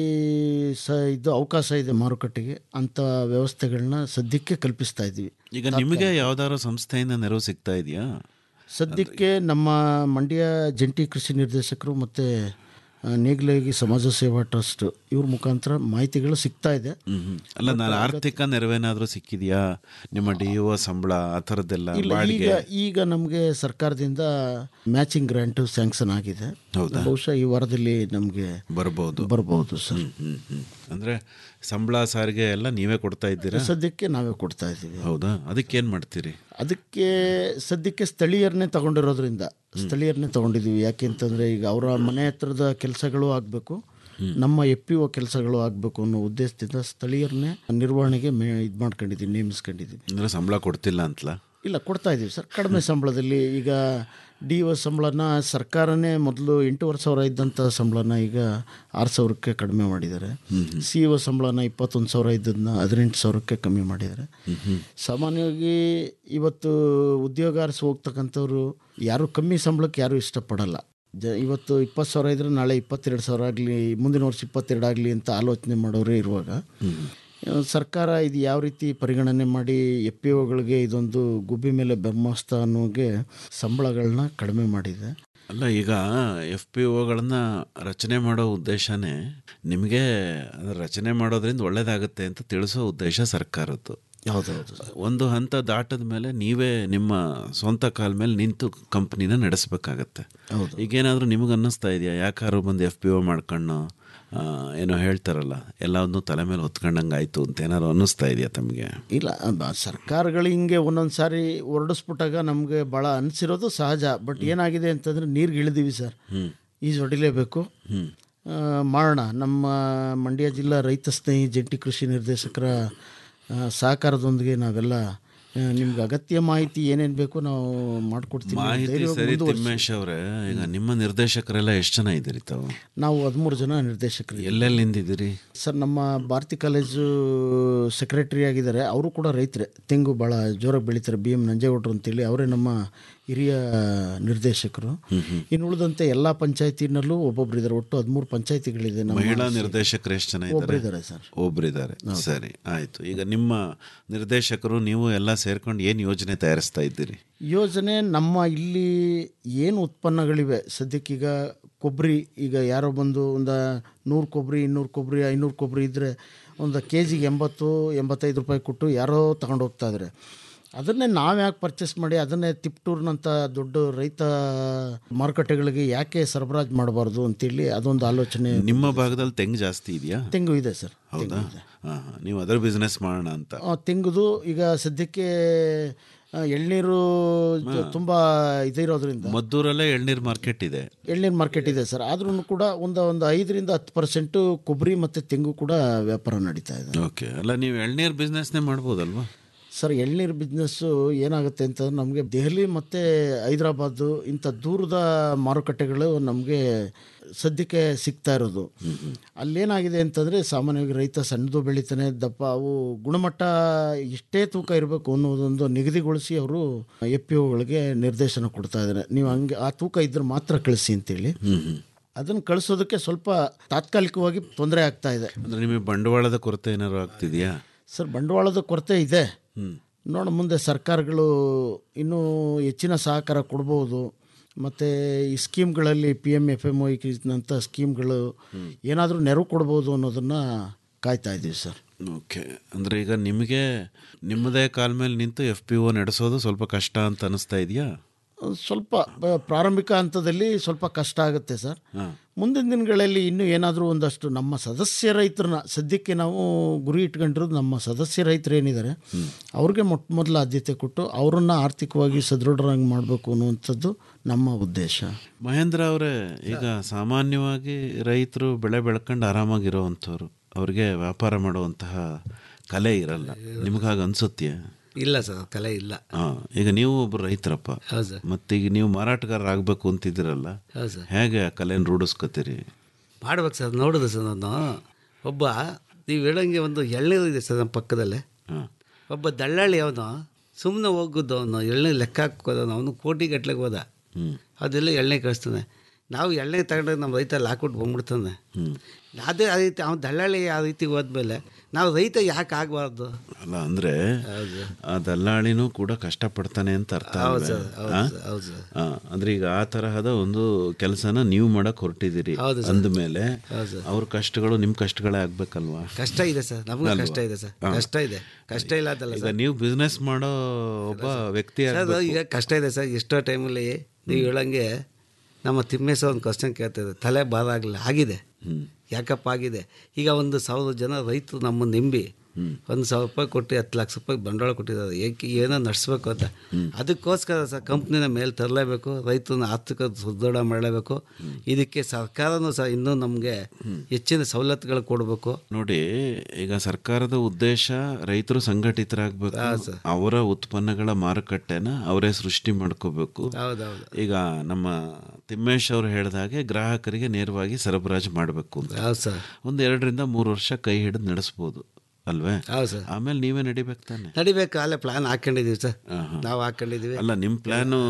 Speaker 15: ಸ ಇದು ಅವಕಾಶ ಇದೆ ಮಾರುಕಟ್ಟೆಗೆ ಅಂಥ ವ್ಯವಸ್ಥೆಗಳನ್ನ ಸದ್ಯಕ್ಕೆ ಕಲ್ಪಿಸ್ತಾ ಇದ್ದೀವಿ
Speaker 13: ಈಗ ನಿಮಗೆ ಯಾವ್ದಾದ್ರು ಸಂಸ್ಥೆಯಿಂದ ನೆರವು ಸಿಗ್ತಾ ಇದೆಯಾ
Speaker 15: ಸದ್ಯಕ್ಕೆ ನಮ್ಮ ಮಂಡ್ಯ ಜಂಟಿ ಕೃಷಿ ನಿರ್ದೇಶಕರು ಮತ್ತು ನೇಗ್ಲೇಗಿ ಸಮಾಜ ಸೇವಾ ಟ್ರಸ್ಟ್ ಇವ್ರ ಮುಖಾಂತರ ಮಾಹಿತಿಗಳು ಸಿಗ್ತಾ ಇದೆ
Speaker 13: ಅಲ್ಲ ನಾನು ಆರ್ಥಿಕ ನೆರವೇನಾದ್ರೂ ಸಿಕ್ಕಿದ್ಯಾ ನಿಮ್ಮ ಡಿ ಒ ಸಂಬಳ ಆ ಥರದ್ದೆಲ್ಲ
Speaker 15: ಇಲ್ಲ
Speaker 13: ಬಾಡಿಗೆ
Speaker 15: ಈಗ ಈಗ ನಮಗೆ ಸರ್ಕಾರದಿಂದ ಮ್ಯಾಚಿಂಗ್ ಗ್ರಾಂಟು ಸ್ಯಾಂಕ್ಷನ್ ಆಗಿದೆ
Speaker 13: ಹೌದಾ?
Speaker 15: ಬಹುಶಃ ಈ ವಾರದಲ್ಲಿ ನಮಗೆ
Speaker 13: ಬರ್ಬೋದು
Speaker 15: ಬರ್ಬೋದು ಸರ್
Speaker 13: ಹ್ಮ್, ಹ್ಮ್. ಅಂದ್ರೆ ಸಂಬಳ ಸಾರಿಗೆ ಎಲ್ಲ ನೀವೇ ಕೊಡ್ತಾ ಇದ್ದೀರಾ
Speaker 15: ಸದ್ಯಕ್ಕೆ ನಾವೇ ಕೊಡ್ತಾ ಇದ್ದೀವಿ
Speaker 13: ಹೌದಾ ಅದಕ್ಕೇನ್ ಮಾಡ್ತೀರಿ
Speaker 15: ಅದಕ್ಕೆ ಸದ್ಯಕ್ಕೆ ಸ್ಥಳೀಯರನ್ನೇ ತಗೊಂಡಿರೋದ್ರಿಂದ ಸ್ಥಳೀಯರನ್ನೇ ತಗೊಂಡಿದ್ದೀವಿ ಯಾಕೆ ಅಂತಂದರೆ ಈಗ ಅವರ ಮನೆ ಹತ್ರದ ಕೆಲಸಗಳು ಆಗಬೇಕು ನಮ್ಮ ಎಫ್ ಪಿ ಒ ಕೆಲಸಗಳು ಆಗಬೇಕು ಅನ್ನೋ ಉದ್ದೇಶದಿಂದ ಸ್ಥಳೀಯರನ್ನೇ ನಿರ್ವಹಣೆಗೆ ಮೇ ಇದು ಮಾಡ್ಕೊಂಡಿದ್ದೀವಿ ನೇಮಿಸ್ಕೊಂಡಿದ್ದೀವಿ
Speaker 13: ಅಂದ್ರೆ ಸಂಬಳ ಕೊಡ್ತಿಲ್ಲ ಅಂತಲಾ
Speaker 15: ಇಲ್ಲ ಕೊಡ್ತಾ ಇದ್ದೀವಿ ಸರ್ ಕಡಿಮೆ ಸಂಬಳದಲ್ಲಿ ಈಗ ಡಿ ಒ ಸಂಬಳನ ಸರ್ಕಾರನೇ ಮೊದಲು ಎಂಟೂವರೆ ಸಾವಿರ ಇದ್ದಂಥ ಸಂಬಳನ ಈಗ ಆರು ಸಾವಿರಕ್ಕೆ ಕಡಿಮೆ ಮಾಡಿದ್ದಾರೆ ಸಿ ಒ ಸಂಬಳನ ಇಪ್ಪತ್ತೊಂದು ಸಾವಿರ ಇದ್ದದನ್ನ ಹದಿನೆಂಟು ಸಾವಿರಕ್ಕೆ ಕಮ್ಮಿ ಮಾಡಿದ್ದಾರೆ ಸಾಮಾನ್ಯವಾಗಿ ಇವತ್ತು ಉದ್ಯೋಗ ಅರಸಿ ಹೋಗ್ತಕ್ಕಂಥವ್ರು ಯಾರು ಕಮ್ಮಿ ಸಂಬಳಕ್ಕೆ ಯಾರೂ ಇಷ್ಟಪಡಲ್ಲ ಜ ಇವತ್ತು ಇಪ್ಪತ್ತು ಸಾವಿರ ಇದ್ದರೆ ನಾಳೆ ಇಪ್ಪತ್ತೆರಡು ಸಾವಿರ ಆಗಲಿ ಮುಂದಿನ ವರ್ಷ ಇಪ್ಪತ್ತೆರಡು ಆಗಲಿ ಅಂತ ಆಲೋಚನೆ ಮಾಡೋರೇ ಇರುವಾಗ ಆ, ಸರ್ಕಾರ ಇದು ಯಾವ ರೀತಿ ಪರಿಗಣನೆ ಮಾಡಿ ಎಫ್ ಪಿ ಒಗಳಿಗೆ ಇದೊಂದು ಗುಬ್ಬಿ ಮೇಲೆ ಬ್ರಹ್ಮಾಸ್ತ್ರ ಅನ್ನೋಗೆ ಸಂಬಳಗಳನ್ನ ಕಡಿಮೆ ಮಾಡಿದೆ
Speaker 13: ಅಲ್ಲ ಈಗ ಎಫ್ ಪಿ ಒಗಳನ್ನ ರಚನೆ ಮಾಡೋ ಉದ್ದೇಶನೇ ನಿಮಗೆ ಅದರ ರಚನೆ ಮಾಡೋದ್ರಿಂದ ಒಳ್ಳೇದಾಗುತ್ತೆ ಅಂತ ತಿಳಿಸೋ ಉದ್ದೇಶ ಸರ್ಕಾರದ್ದು
Speaker 15: ಹೌದೌದು
Speaker 13: ಒಂದು ಹಂತ ದಾಟದ ಮೇಲೆ ನೀವೇ ನಿಮ್ಮ ಸ್ವಂತ ಕಾಲ ಮೇಲೆ ನಿಂತು ಕಂಪ್ನಿನ ನಡೆಸಬೇಕಾಗತ್ತೆ
Speaker 15: ಹೌದು.
Speaker 13: ಈಗೇನಾದರೂ ನಿಮಗೆ ಅನ್ನಿಸ್ತಾ ಇದೆಯಾ ಯಾಕಾರು ಬಂದು ಎಫ್ ಪಿ ಒ ಮಾಡ್ಕೊಂಡು ಆ, ಏನೋ ಹೇಳ್ತಾರಲ್ಲ ಎಲ್ಲವನ್ನು ತಲೆ ಮೇಲೆ ಹೊತ್ಕೊಂಡಂಗೆ ಆಯಿತು ಅಂತ ಏನಾದ್ರು ಅನ್ನಿಸ್ತಾ ಇದೆಯಾ ತಮಗೆ
Speaker 15: ಇಲ್ಲ ಬ- ಸರ್ಕಾರಗಳು ಹಿಂಗೆ ಒಂದೊಂದು ಸಾರಿ ಹೊರಡಿಸ್ಬಿಟ್ಟಾಗ ನಮಗೆ ಭಾಳ ಅನಿಸಿರೋದು ಸಹಜ ಬಟ್ ಏನಾಗಿದೆ ಅಂತಂದರೆ ನೀರಿಗೆ ಇಳಿದೀವಿ ಸರ್ ಈಜು ಹೊಡಿಲೇಬೇಕು ಆ, ಮಾಡೋಣ ನಮ್ಮ ಮಂಡ್ಯ ಜಿಲ್ಲಾ ರೈತ ಸ್ನೇಹಿ ಜಂಟಿ ಕೃಷಿ ನಿರ್ದೇಶಕರ ಆ, ಸಹಕಾರದೊಂದಿಗೆ ನಾವೆಲ್ಲ ಆ, ನಿಮ್ಗೆ ಅಗತ್ಯ ಮಾಹಿತಿ ಏನೇನು ಬೇಕು ನಾವು ಮಾಡಿಕೊಡ್ತೀವಿ
Speaker 13: ಮಾಹಿತಿ
Speaker 15: ಧೈರ್ಯವಾಗಿ
Speaker 13: ಸರಿ
Speaker 15: ಮುಂದುವರ್ಸಿ.
Speaker 13: ತಿಮ್ಮೇಶ್ ಅವರೇ ಈಗ ನಿಮ್ಮ ನಿರ್ದೇಶಕರೆಲ್ಲ ಎಷ್ಟು ಜನ ಇದ್ದೀರಿ ತಾವು
Speaker 15: ನಾವು ಹದಿಮೂರು ಜನ ನಿರ್ದೇಶಕರು
Speaker 13: ಎಲ್ಲೆಲ್ಲಿ ನಿಂತಿದ್ದೀರಿ
Speaker 15: ಸರ್ ನಮ್ಮ ಭಾರತಿ ಕಾಲೇಜು ಸೆಕ್ರೆಟರಿ ಆಗಿದ್ದಾರೆ ಅವರು ಕೂಡ ರೈತರೇ ತೆಂಗು ಭಾಳ ಜೋರಾಗಿ ಬೆಳೀತಾರೆ ಬಿ ಎಂ ನಂಜೇಗೌಡರು ಅಂತೇಳಿ ಅವರೇ ನಮ್ಮ ಹಿರಿಯ ನಿರ್ದೇಶಕರು ಇನ್ನು ಉಳಿದಂತೆ ಎಲ್ಲ ಪಂಚಾಯತಿನಲ್ಲೂ ಒಬ್ಬೊಬ್ರು ಇದ್ದಾರೆ ಒಟ್ಟು ಹದಿಮೂರು ಪಂಚಾಯತಿಗಳಿದೆ ನಮ್ಮ
Speaker 13: ಮಹಿಳಾ ನಿರ್ದೇಶಕರು ಎಷ್ಟು ಜನ
Speaker 15: ಒಬ್ರಿದ್ದಾರೆ
Speaker 13: ಇದ್ದಾರೆ
Speaker 15: ಸರ್.
Speaker 13: ಒಬ್ರಿದ್ದಾರೆ ಸರಿ ಆಯ್ತು ಈಗ ನಿಮ್ಮ ನಿರ್ದೇಶಕರು ನೀವು ಎಲ್ಲ ಸೇರ್ಕೊಂಡು ಏನು ಯೋಜನೆ ತಯಾರಿಸ್ತಾ ಇದ್ದೀರಿ
Speaker 15: ಯೋಜನೆ ನಮ್ಮ ಇಲ್ಲಿ ಏನು ಉತ್ಪನ್ನಗಳಿವೆ ಸದ್ಯಕ್ಕೀಗ ಕೊಬ್ಬರಿ ಈಗ ಯಾರೋ ಬಂದು ಒಂದು ನೂರು ಕೊಬ್ಬರಿ ಇನ್ನೂರು ಕೊಬ್ಬರಿ ಐನೂರು ಕೊಬ್ಬರಿ ಇದ್ದರೆ ಒಂದು ಕೆ ಜಿಗೆ ಎಂಬತ್ತು ಎಂಬತ್ತೈದು ರೂಪಾಯಿ ಕೊಟ್ಟು ಯಾರೋ ತಗೊಂಡು ಹೋಗ್ತಾ ಇದ್ದಾರೆ ಅದನ್ನೇ ನಾವು ಯಾಕೆ ಪರ್ಚೇಸ್ ಮಾಡಿ ಅದನ್ನೇ ತಿಪ್ಟೂರ್ನಂಥ ದೊಡ್ಡ ರೈತ ಮಾರುಕಟ್ಟೆಗಳಿಗೆ ಯಾಕೆ ಸರಬರಾಜು ಮಾಡಬಾರ್ದು ಅಂತೇಳಿ ಅದೊಂದು ಆಲೋಚನೆ
Speaker 13: ನಿಮ್ಮ ಭಾಗದಲ್ಲಿ ತೆಂಗು ಜಾಸ್ತಿ ಇದೆಯಾ
Speaker 15: ತೆಂಗು ಇದೆ ಸರ್
Speaker 13: ಹೌದಾ ಹಾಂ ನೀವು ಅದರ ಬಿಸ್ನೆಸ್ ಮಾಡೋಣ ಅಂತ
Speaker 15: ಆ, ತೆಂಗುದು ಈಗ ಸದ್ಯಕ್ಕೆ ಆ, ಎಳ್ನೀರು ಜ- ತುಂಬ ಇದಿರೋದ್ರಿಂದ
Speaker 13: ಮದ್ದೂರಲ್ಲೇ ಎಳ್ನೀರು ಮಾರ್ಕೆಟ್ ಇದೆ
Speaker 15: ಎಳ್ನೀರು ಮಾರ್ಕೆಟ್ ಇದೆ ಸರ್ ಆದ್ರೂ ಕೂಡ ಒಂದು ಒಂದು ಐದರಿಂದ ಹತ್ತು ಪರ್ಸೆಂಟು ಕೊಬ್ಬರಿ ಮತ್ತು ತೆಂಗು ಕೂಡ ವ್ಯಾಪಾರ ನಡೀತಾ ಇದೆ
Speaker 13: ಓಕೆ ಅಲ್ಲ ನೀವು ಎಳ್ನೀರು ಬಿಸ್ನೆಸ್ನೇ ಮಾಡ್ಬೋದಲ್ವಾ
Speaker 15: ಸರ್ ಎಳ್ನೀರು ಬಿಸ್ನೆಸ್ಸು ಏನಾಗುತ್ತೆ ಅಂತಂದ್ರೆ ನಮಗೆ ದೆಹಲಿ ಮತ್ತು ಹೈದ್ರಾಬಾದು ಇಂಥ ದೂರದ ಮಾರುಕಟ್ಟೆಗಳು ನಮಗೆ ಸದ್ಯಕ್ಕೆ ಸಿಗ್ತಾ ಇರೋದು ಅಲ್ಲೇನಾಗಿದೆ ಅಂತಂದರೆ ಸಾಮಾನ್ಯವಾಗಿ ರೈತ ಸಣ್ಣದು ಬೆಳಿತಾನೆ ದಪ್ಪ ಅವು ಗುಣಮಟ್ಟ ಇಷ್ಟೇ ತೂಕ ಇರಬೇಕು ಅನ್ನೋದೊಂದು ನಿಗದಿಗೊಳಿಸಿ ಅವರು ಎಫ್ ಪಿ ಒಗಳಿಗೆ ನಿರ್ದೇಶನ ಕೊಡ್ತಾ ಇದ್ದಾರೆ ನೀವು ಹಂಗೆ ಆ ತೂಕ ಇದ್ರೆ ಮಾತ್ರ ಕಳಿಸಿ ಅಂತೇಳಿ ಅದನ್ನು ಕಳಿಸೋದಕ್ಕೆ ಸ್ವಲ್ಪ ತಾತ್ಕಾಲಿಕವಾಗಿ ತೊಂದರೆ ಆಗ್ತಾ ಇದೆ
Speaker 13: ಅಂದರೆ ನಿಮಗೆ ಬಂಡವಾಳದ ಕೊರತೆ ಏನಾದ್ರು ಆಗ್ತಿದೆಯಾ
Speaker 15: ಸರ್ ಬಂಡವಾಳದ ಕೊರತೆ ಇದೆ ನೋಡ ಮುಂದೆ ಸರ್ಕಾರಗಳು ಇನ್ನೂ ಹೆಚ್ಚಿನ ಸಹಕಾರ ಕೊಡ್ಬೋದು ಮತ್ತು ಈ ಸ್ಕೀಮ್ಗಳಲ್ಲಿ ಪಿ ಎಮ್ ಎಫ್ ಎಮ್ ನಂಥ ಸ್ಕೀಮ್ಗಳು ಏನಾದರೂ ನೆರವು ಕೊಡ್ಬೋದು ಅನ್ನೋದನ್ನು ಕಾಯ್ತಾ ಇದ್ದೀವಿ ಸರ್
Speaker 13: ಓಕೆ ಅಂದರೆ ಈಗ ನಿಮಗೆ ನಿಮ್ಮದೇ ಕಾಲ ಮೇಲೆ ನಿಂತು ಎಫ್ ಪಿ ಒ ನಡೆಸೋದು ಸ್ವಲ್ಪ ಕಷ್ಟ ಅಂತ ಅನಿಸ್ತಾ ಇದೆಯಾ
Speaker 15: ಸ್ವಲ್ಪ ಬ- ಪ್ರಾರಂಭಿಕ ಹಂತದಲ್ಲಿ ಸ್ವಲ್ಪ ಕಷ್ಟ ಆಗುತ್ತೆ ಸರ್ ಮುಂದಿನ ದಿನಗಳಲ್ಲಿ ಇನ್ನೂ ಏನಾದರೂ ಒಂದಷ್ಟು ನಮ್ಮ ಸದಸ್ಯ ರೈತರನ್ನ ಸದ್ಯಕ್ಕೆ ನಾವು ಗುರಿ ಇಟ್ಕೊಂಡಿರೋದು ನಮ್ಮ ಸದಸ್ಯ ರೈತರು ಏನಿದ್ದಾರೆ ಅವ್ರಿಗೆ ಮೊಟ್ಟ ಮೊದಲ ಆದ್ಯತೆ ಕೊಟ್ಟು ಅವರನ್ನು ಆರ್ಥಿಕವಾಗಿ ಸದೃಢರಾಗಿ ಮಾಡಬೇಕು ಅನ್ನುವಂಥದ್ದು ನಮ್ಮ ಉದ್ದೇಶ
Speaker 13: ಮಹೇಂದ್ರ ಅವರೇ ಈಗ ಸಾಮಾನ್ಯವಾಗಿ ರೈತರು ಬೆಳೆ ಬೆಳ್ಕೊಂಡು ಆರಾಮಾಗಿರೋವಂಥವ್ರು ಅವ್ರಿಗೆ ವ್ಯಾಪಾರ ಮಾಡುವಂತಹ ಕಲೆ ಇರಲ್ಲ ನಿಮ್ಗೆ ಅನ್ಸುತ್ತೆ
Speaker 14: ಇಲ್ಲ ಸರ್ ಕಲೆ ಇಲ್ಲ
Speaker 13: ಹಾಂ ಈಗ ನೀವು ಒಬ್ಬರು ರೈತರಪ್ಪ
Speaker 14: ಹೌದು ಸರ್
Speaker 13: ಮತ್ತೀಗ ನೀವು ಮಾರಾಟಗಾರರಾಗಬೇಕು ಅಂತಿದ್ದೀರಲ್ಲ
Speaker 14: ಹೌದು ಸರ್
Speaker 13: ಹೇಗೆ ಆ ಕಲೆನ ರೂಢಿಸ್ಕೊತೀರಿ
Speaker 14: ಮಾಡ್ಬೇಕು ಸರ್ ನೋಡಿದೆ ಸರ್ ನಾನು ಒಬ್ಬ ನೀವು ಹೇಳಂಗೆ ಒಂದು ಎಳ್ನೀರು ಇದೆ ಸರ್ ನಮ್ಮ ಪಕ್ಕದಲ್ಲೇ ಒಬ್ಬ ದಳ್ಳಾಳಿ ಅವನು ಸುಮ್ಮನೆ ಹೋಗೋದು ಅವನು ಎಳ್ನೀರು ಲೆಕ್ಕ ಹಾಕೋದವನು ಅವನು ಕೋಟಿ ಗಟ್ಲೆಗೆ ಹೋದ ಅದೆಲ್ಲ ಎಳ್ನೀರು ಕಳಿಸ್ತಾನೆ ನಾವು ಎಳ್ನೀರು ತಗೊಂಡ್ರೆ ನಮ್ಮ ರೈತ ಹಾಕ್ಬಿಟ್ಟು ಬಂದ್ಬಿಡ್ತಾನೆ ಅದೇ ಆ ರೀತಿ ಅವ್ನು ದಳ್ಳಾಳಿ ಆ ರೀತಿ ಹೋದ್ಮೇಲೆ ನಾವು ರೈತ ಯಾಕೆ ಆಗಬಾರ್ದು
Speaker 13: ಅಲ್ಲ ಅಂದರೆ ಆ ದಲ್ಲಾಳಿನೂ ಕೂಡ ಕಷ್ಟಪಡ್ತಾನೆ ಅಂತ ಅರ್ಥ
Speaker 14: ಹೌದು
Speaker 13: ಅಲ್ವೇ?
Speaker 14: ಸರ್, ಹೌದು
Speaker 13: ಆ?
Speaker 14: ಸರ್, ಹೌದು ಸರ್.
Speaker 13: ಆ, ಅಂದ್ರೆ ಈಗ ಆ ತರಹದ ಒಂದು ಕೆಲಸನ ನೀವು ಮಾಡಕ್ ಹೊರಟಿದ್ದೀರಿ
Speaker 14: ಹೌದು ಸರ್.
Speaker 13: ಅಂದಮೇಲೆ
Speaker 14: ಹೌದು ಸರ್.
Speaker 13: ಅವ್ರ ಕಷ್ಟಗಳು ನಿಮ್ಮ ಕಷ್ಟಗಳೇ ಆಗ್ಬೇಕಲ್ವಾ
Speaker 14: ಕಷ್ಟ ಇದೆ ಸರ್ ನಮಗೂ
Speaker 13: ಅಲ್ವಾ?
Speaker 14: ಕಷ್ಟ ಇದೆ ಸರ್
Speaker 13: ಹಾ.
Speaker 14: ಕಷ್ಟ ಇದೆ ಕಷ್ಟ ಇಲ್ಲ ಅಂತಲ್ಲ
Speaker 13: ಈಗ
Speaker 14: ಸರ್
Speaker 13: ನೀವು ಬಿಸ್ನೆಸ್ ಮಾಡೋ ಒಬ್ಬ ವ್ಯಕ್ತಿ
Speaker 14: ಸರ್
Speaker 13: ಆಗ್ಬೇಕು.
Speaker 14: ಈಗ ಕಷ್ಟ ಇದೆ ಸರ್ ಎಷ್ಟೋ ಟೈಮಲ್ಲಿ ನೀವು ಹೇಳಂಗೆ ನಮ್ಮ ತಿಮ್ಮೇಶ ಒಂದು ಕ್ವಶನ್ ಕೇಳ್ತಿದೆ ತಲೆ ಭಾರ ಆಗಲಿಲ್ಲ ಆಗಿದೆ ಯಾಕಪ್ಪ ಆಗಿದೆ ಈಗ ಒಂದು ಸಾವಿರ ಜನ ರೈತರು ನಮ್ಮನ್ನು ನಂಬಿ ಒಂದು ಸಾವಿರ ರೂಪಾಯಿ ಕೊಟ್ಟು ಹತ್ತು ಲಕ್ಷ ರೂಪಾಯಿ ಬಂಡವಾಳ ಕೊಟ್ಟಿದ್ದಾರೆ ಏಕೆ ಏನೋ ನಡೆಸ್ಬೇಕು ಅಂತ ಅದಕ್ಕೋಸ್ಕರ ಸಹ ಕಂಪ್ನಿನ ಮೇಲೆ ತರಲೇಬೇಕು ರೈತನ ಆರ್ಥಿಕ ಸುದೃಢ ಮಾಡಲೇಬೇಕು ಇದಕ್ಕೆ ಸರ್ಕಾರನೂ ಸಹ ಇನ್ನೂ ನಮಗೆ ಹೆಚ್ಚಿನ ಸವಲತ್ತುಗಳು ಕೊಡಬೇಕು
Speaker 13: ನೋಡಿ ಈಗ ಸರ್ಕಾರದ ಉದ್ದೇಶ ರೈತರು ಸಂಘಟಿತರಾಗಬೇಕು ಅವರ ಉತ್ಪನ್ನಗಳ ಮಾರುಕಟ್ಟೆನ ಅವರೇ ಸೃಷ್ಟಿ ಮಾಡ್ಕೋಬೇಕು
Speaker 14: ಹೌದೌದು
Speaker 13: ಈಗ ನಮ್ಮ ತಿಮ್ಮೇಶ್ ಅವರು ಹೇಳಿದ ಹಾಗೆ ಗ್ರಾಹಕರಿಗೆ ನೇರವಾಗಿ ಸರಬರಾಜು ಮಾಡಬೇಕು ಅಂತ
Speaker 14: ಹೌದು ಸರ್
Speaker 13: ಒಂದು ಎರಡರಿಂದ ಮೂರು ವರ್ಷ ಕೈ ಹಿಡಿದು ನಡೆಸ್ಬೋದು ಅಲ್ವೇ
Speaker 14: ಹೌದು ಸರ್
Speaker 13: ಆಮೇಲೆ ನೀವೇ ನಡಿಬೇಕು ತಾನೆ
Speaker 14: ನಡಿಬೇಕು ಅಲ್ಲೇ ಪ್ಲಾನ್ ಹಾಕೊಂಡಿದೀವಿ ಸರ್ ನಾವು ಹಾಕೊಂಡಿದೀವಿ
Speaker 13: ಅಲ್ಲ ನಿಮ್ಮ ಪ್ಲಾನು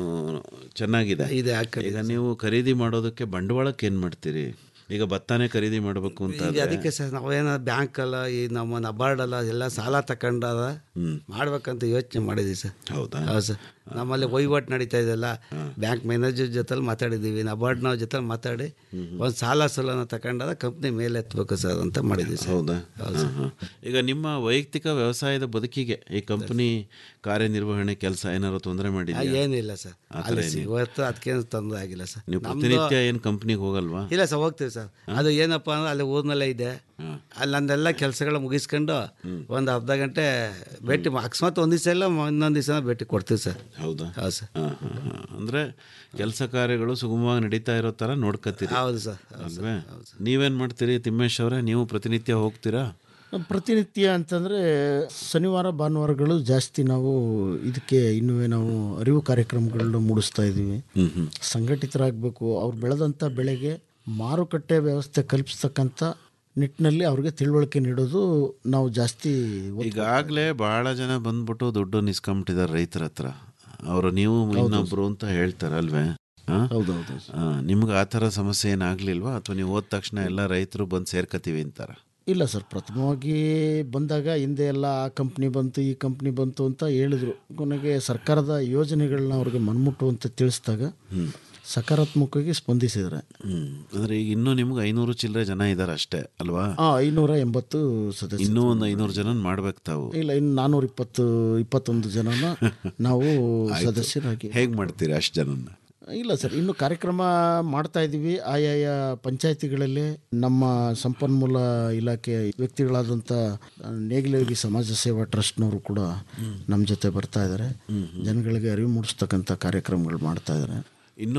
Speaker 13: ಚೆನ್ನಾಗಿದೆ
Speaker 14: ಇದೆ
Speaker 13: ಈಗ ನೀವು ಖರೀದಿ ಮಾಡೋದಕ್ಕೆ ಬಂಡವಾಳಕ್ಕೆ ಏನು ಮಾಡ್ತೀರಿ ಈಗ ಭತ್ತನೇ ಖರೀದಿ ಮಾಡಬೇಕು ಅಂತ
Speaker 14: ಈಗ
Speaker 13: ಆದ್ರೆ-
Speaker 14: ಅದಕ್ಕೆ ಸರ್ ನಾವೇನೋ ಬ್ಯಾಂಕ್ ಅಲ್ಲ ಈ ನಮ್ಮ ನಬಾರ್ಡ್ ಅಲ್ಲ ಎಲ್ಲ ಸಾಲ ತಕೊಂಡಾರ ಮಾಡ್ಬೇಕಂತ ಯೋಚನೆ ಮಾಡಿದ್ವಿ ಸರ್
Speaker 13: ಹೌದಾ
Speaker 14: ಹೌದು ಸರ್ ನಮ್ಮಲ್ಲಿ ವಹಿವಾಟು ನಡೀತಾ ಇದೆಲ್ಲ ಬ್ಯಾಂಕ್ ಮ್ಯಾನೇಜರ್ ಜೊತೆಲಿ ಮಾತಾಡಿದ್ದೀವಿ ನಬಾರ್ಡ್ನವ್ರ ಜೊತೆ ಮಾತಾಡಿ ಒಂದು ಸಾಲ ಸೋಲನ ತಗೊಂಡಾಗ ಕಂಪ್ನಿ ಮೇಲೆ ಎತ್ತಬೇಕು ಸರ್ ಅಂತ ಮಾಡಿದ್ವಿ ಸರ್
Speaker 13: ಹೌದಾ ಹಾ, ಹಾ. ಈಗ ನಿಮ್ಮ ವೈಯಕ್ತಿಕ ವ್ಯವಸಾಯದ ಬದುಕಿಗೆ ಈ ಕಂಪನಿ ಕಾರ್ಯನಿರ್ವಹಣೆ ಕೆಲಸ ಏನಾದ್ರು ತೊಂದರೆ
Speaker 14: ಆ,
Speaker 13: ಮಾಡಿದ್ಯಾ
Speaker 14: ಏನಿಲ್ಲ ಸರ್
Speaker 13: ಆ ಥರ
Speaker 14: ಅಲ್ಲಿ
Speaker 13: ಏನಿಲ್ಲ.
Speaker 14: ಇವತ್ತು ಅದಕ್ಕೇನು ತೊಂದರೆ ಆಗಿಲ್ಲ ಸರ್
Speaker 13: ನೀವು
Speaker 14: ನಮ್ದು-
Speaker 13: ಪ್ರತಿನಿತ್ಯ ಏನು ಕಂಪ್ನಿಗೆ ಹೋಗಲ್ವಾ
Speaker 14: ಇಲ್ಲ ಸರ್ ಹೋಗ್ತೀವಿ ಸರ್ ಅದು ಏನಪ್ಪ ಅಂದ್ರೆ ಅಲ್ಲಿ ಊರಿನಲ್ಲೇ ಇದೆ ಅಲ್ಲಿ ನಂದೆಲ್ಲ ಕೆಲಸಗಳ ಮುಗಿಸ್ಕೊಂಡು ಒಂದು ಅರ್ಧ ಗಂಟೆ ಭೇಟಿ ಮಾ- ಅಕಸ್ಮಾತ್ ಒಂದು ದಿವಸ ಇಲ್ಲ ಇನ್ನೊಂದು ದಿವಸ ಭೇಟಿ ಕೊಡ್ತೀವಿ ಸರ್
Speaker 13: ಹೌದಾ
Speaker 14: ಹೌದು ಸರ್
Speaker 13: ಹಾ, ಹಾ, ಹಾ. ಅಂದ್ರೆ ಕೆಲಸ ಕಾರ್ಯಗಳು ಸುಗಮವಾಗಿ ನಡೀತಾ ಇರೋ ತರ ನೋಡ್ಕತ್ತೀರಿ
Speaker 14: ಹೌದು ಸರ್
Speaker 13: ಅಲ್ವೇ ನೀವೇನ್ ಮಾಡ್ತೀರಿ ತಿಮ್ಮೇಶ್ ಅವರೇ ನೀವು ಪ್ರತಿನಿತ್ಯ ಹೋಗ್ತೀರಾ
Speaker 15: ಪ್ರತಿನಿತ್ಯ ಅಂತಂದರೆ ಶನಿವಾರ ಭಾನುವಾರಗಳು ಜಾಸ್ತಿ ನಾವು ಇದಕ್ಕೆ ಇನ್ನೂ ನಾವು ಅರಿವು ಕಾರ್ಯಕ್ರಮಗಳನ್ನ ಮೂಡಿಸ್ತಾ ಇದ್ದೀವಿ ಸಂಘಟಿತರಾಗಬೇಕು ಅವ್ರು ಬೆಳೆದಂಥ ಬೆಳೆಗೆ ಮಾರುಕಟ್ಟೆ ವ್ಯವಸ್ಥೆ ಕಲ್ಪಿಸ್ತಕ್ಕಂಥ ನಿಟ್ಟಿನಲ್ಲಿ ಅವ್ರಿಗೆ ತಿಳುವಳಿಕೆ ನೀಡೋದು ನಾವು ಜಾಸ್ತಿ ಒತ್ತು
Speaker 13: ಈಗಾಗಲೇ ಬಹಳ ಜನ ಬಂದ್ಬಿಟ್ಟು ದುಡ್ಡು ನಿಸ್ಕೊಂಬಿಟ್ಟಿದ್ದಾರೆ ರೈತರ ಹತ್ರ ಅವರು ನೀವು ಇನ್ನೊಬ್ರು ಅಂತ ಹೇಳ್ತಾರೆ ಅಲ್ವೇ ಆ?
Speaker 15: ಹೌದೌದು
Speaker 13: ಆ, ನಿಮ್ಗೆ ಆ ಥರ ಸಮಸ್ಯೆ ಏನಾಗ್ಲಿಲ್ವಾ ಅಥವಾ ನೀವು ಹೋದ ತಕ್ಷಣ ಎಲ್ಲ ರೈತರು ಬಂದು ಸೇರ್ಕತೀವಿ ಅಂತಾರ
Speaker 15: ಇಲ್ಲ ಸರ್ ಪ್ರಥಮವಾಗಿ ಬಂದಾಗ ಹಿಂದೆ ಎಲ್ಲ ಆ ಕಂಪ್ನಿ ಬಂತು ಈ ಕಂಪ್ನಿ ಬಂತು ಅಂತ ಹೇಳಿದ್ರು ಕೊನೆಗೆ ಸರ್ಕಾರದ ಯೋಜನೆಗಳನ್ನ ಅವ್ರಿಗೆ ಮನ್ಮುಟ್ಟುವಂತೆ ತಿಳಿಸಿದಾಗ ಸಕಾರಾತ್ಮಕವಾಗಿ ಸ್ಪಂದಿಸಿದ್ದಾರೆ
Speaker 13: ಹ್ಮ್ ಅಂದ್ರೆ ಈಗ ಇನ್ನೂ ನಿಮ್ಗೆ ಐನೂರು ಚಿಲ್ಲರೆ ಜನ ಇದ್ದಾರೆ ಅಷ್ಟೇ ಅಲ್ವಾ
Speaker 15: ಆ ಐನೂರ ಎಂಬತ್ತು ಸದಸ್ಯ
Speaker 13: ಇನ್ನೂ ಒಂದು ಐನೂರು ಜನ ಮಾಡ್ಬೇಕು ತಾವು
Speaker 15: ಇಲ್ಲ ಇನ್ನು ನಾನ್ನೂರ ಇಪ್ಪತ್ತು ಇಪ್ಪತ್ತೊಂದು ಜನನ ನಾವು ಸದಸ್ಯರಾಗಿ
Speaker 13: ಹೇಗೆ ಮಾಡ್ತೀರಿ ಅಷ್ಟು ಜನನ್ನ
Speaker 15: ಇಲ್ಲ ಸರ್ ಇನ್ನು ಕಾರ್ಯಕ್ರಮ ಮಾಡ್ತಾ ಇದ್ದೀವಿ ಆಯಾಯ ಪಂಚಾಯತಿಗಳಲ್ಲಿ ನಮ್ಮ ಸಂಪನ್ಮೂಲ ಇಲಾಖೆ ವ್ಯಕ್ತಿಗಳಾದಂಥ ನೇಗಿಲಯೋಗಿ ಸಮಾಜ ಸೇವಾ ಟ್ರಸ್ಟ್ನವರು ಕೂಡ ನಮ್ಮ ಜೊತೆ ಬರ್ತಾ ಇದ್ದಾರೆ ಜನಗಳಿಗೆ ಅರಿವು ಮೂಡಿಸ್ತಕ್ಕಂಥ ಕಾರ್ಯಕ್ರಮಗಳು ಮಾಡ್ತಾ ಇದ್ದಾರೆ
Speaker 13: ಇನ್ನೂ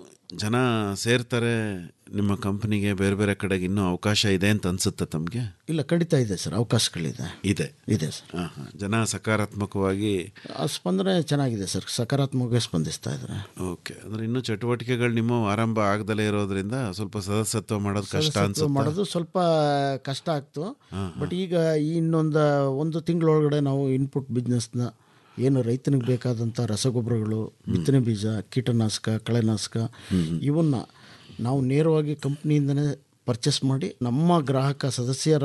Speaker 13: ಜನ ಸೇರ್ತಾರೆ ನಿಮ್ಮ ಕಂಪ್ನಿಗೆ ಬೇರೆ ಬೇರೆ ಕಡೆಗೆ ಇನ್ನೂ ಅವಕಾಶ ಇದೆ ಅಂತ ಅನ್ಸುತ್ತೆ ತಮಗೆ
Speaker 15: ಇಲ್ಲ ಖಂಡಿತ ಇದೆ ಸರ್ ಅವಕಾಶಗಳಿದೆ
Speaker 13: ಇದೆ
Speaker 15: ಇದೆ ಸರ್
Speaker 13: ಹಾಂ ಹಾಂ ಜನ ಸಕಾರಾತ್ಮಕವಾಗಿ
Speaker 15: ಆ ಸ್ಪಂದನೆ ಚೆನ್ನಾಗಿದೆ ಸರ್ ಸಕಾರಾತ್ಮಕವಾಗಿ ಸ್ಪಂದಿಸ್ತಾ ಇದ್ದಾರೆ
Speaker 13: ಓಕೆ ಅಂದ್ರೆ ಇನ್ನೂ ಚಟುವಟಿಕೆಗಳು ನಿಮ್ಮ ಆರಂಭ ಆಗದಲ್ಲೇ ಇರೋದ್ರಿಂದ ಸ್ವಲ್ಪ ಸದಸ್ಯತ್ವ ಮಾಡೋದು ಕಷ್ಟ
Speaker 15: ಸದಸ್ಯತ್ವ
Speaker 13: ಅನ್ಸುತ್ತೆ
Speaker 15: ಮಾಡೋದು ಸ್ವಲ್ಪ ಕಷ್ಟ ಆಗ್ತು ಬಟ್ ಈಗ ಈ ಇನ್ನೊಂದು ಒಂದು ತಿಂಗಳೊಳಗಡೆ ನಾವು ಇನ್ಪುಟ್ ಬಿಸ್ನೆಸ್ನ ಏನು ರೈತನಿಗೆ ಬೇಕಾದಂಥ ರಸಗೊಬ್ಬರಗಳು ಬಿತ್ತನೆ ಬೀಜ ಕೀಟನಾಶಕ ಕಳೆನಾಶಕ ಇವನ್ನ ನಾವು ನೇರವಾಗಿ ಕಂಪ್ನಿಯಿಂದನೇ ಪರ್ಚೇಸ್ ಮಾಡಿ ನಮ್ಮ ಗ್ರಾಹಕ ಸದಸ್ಯರ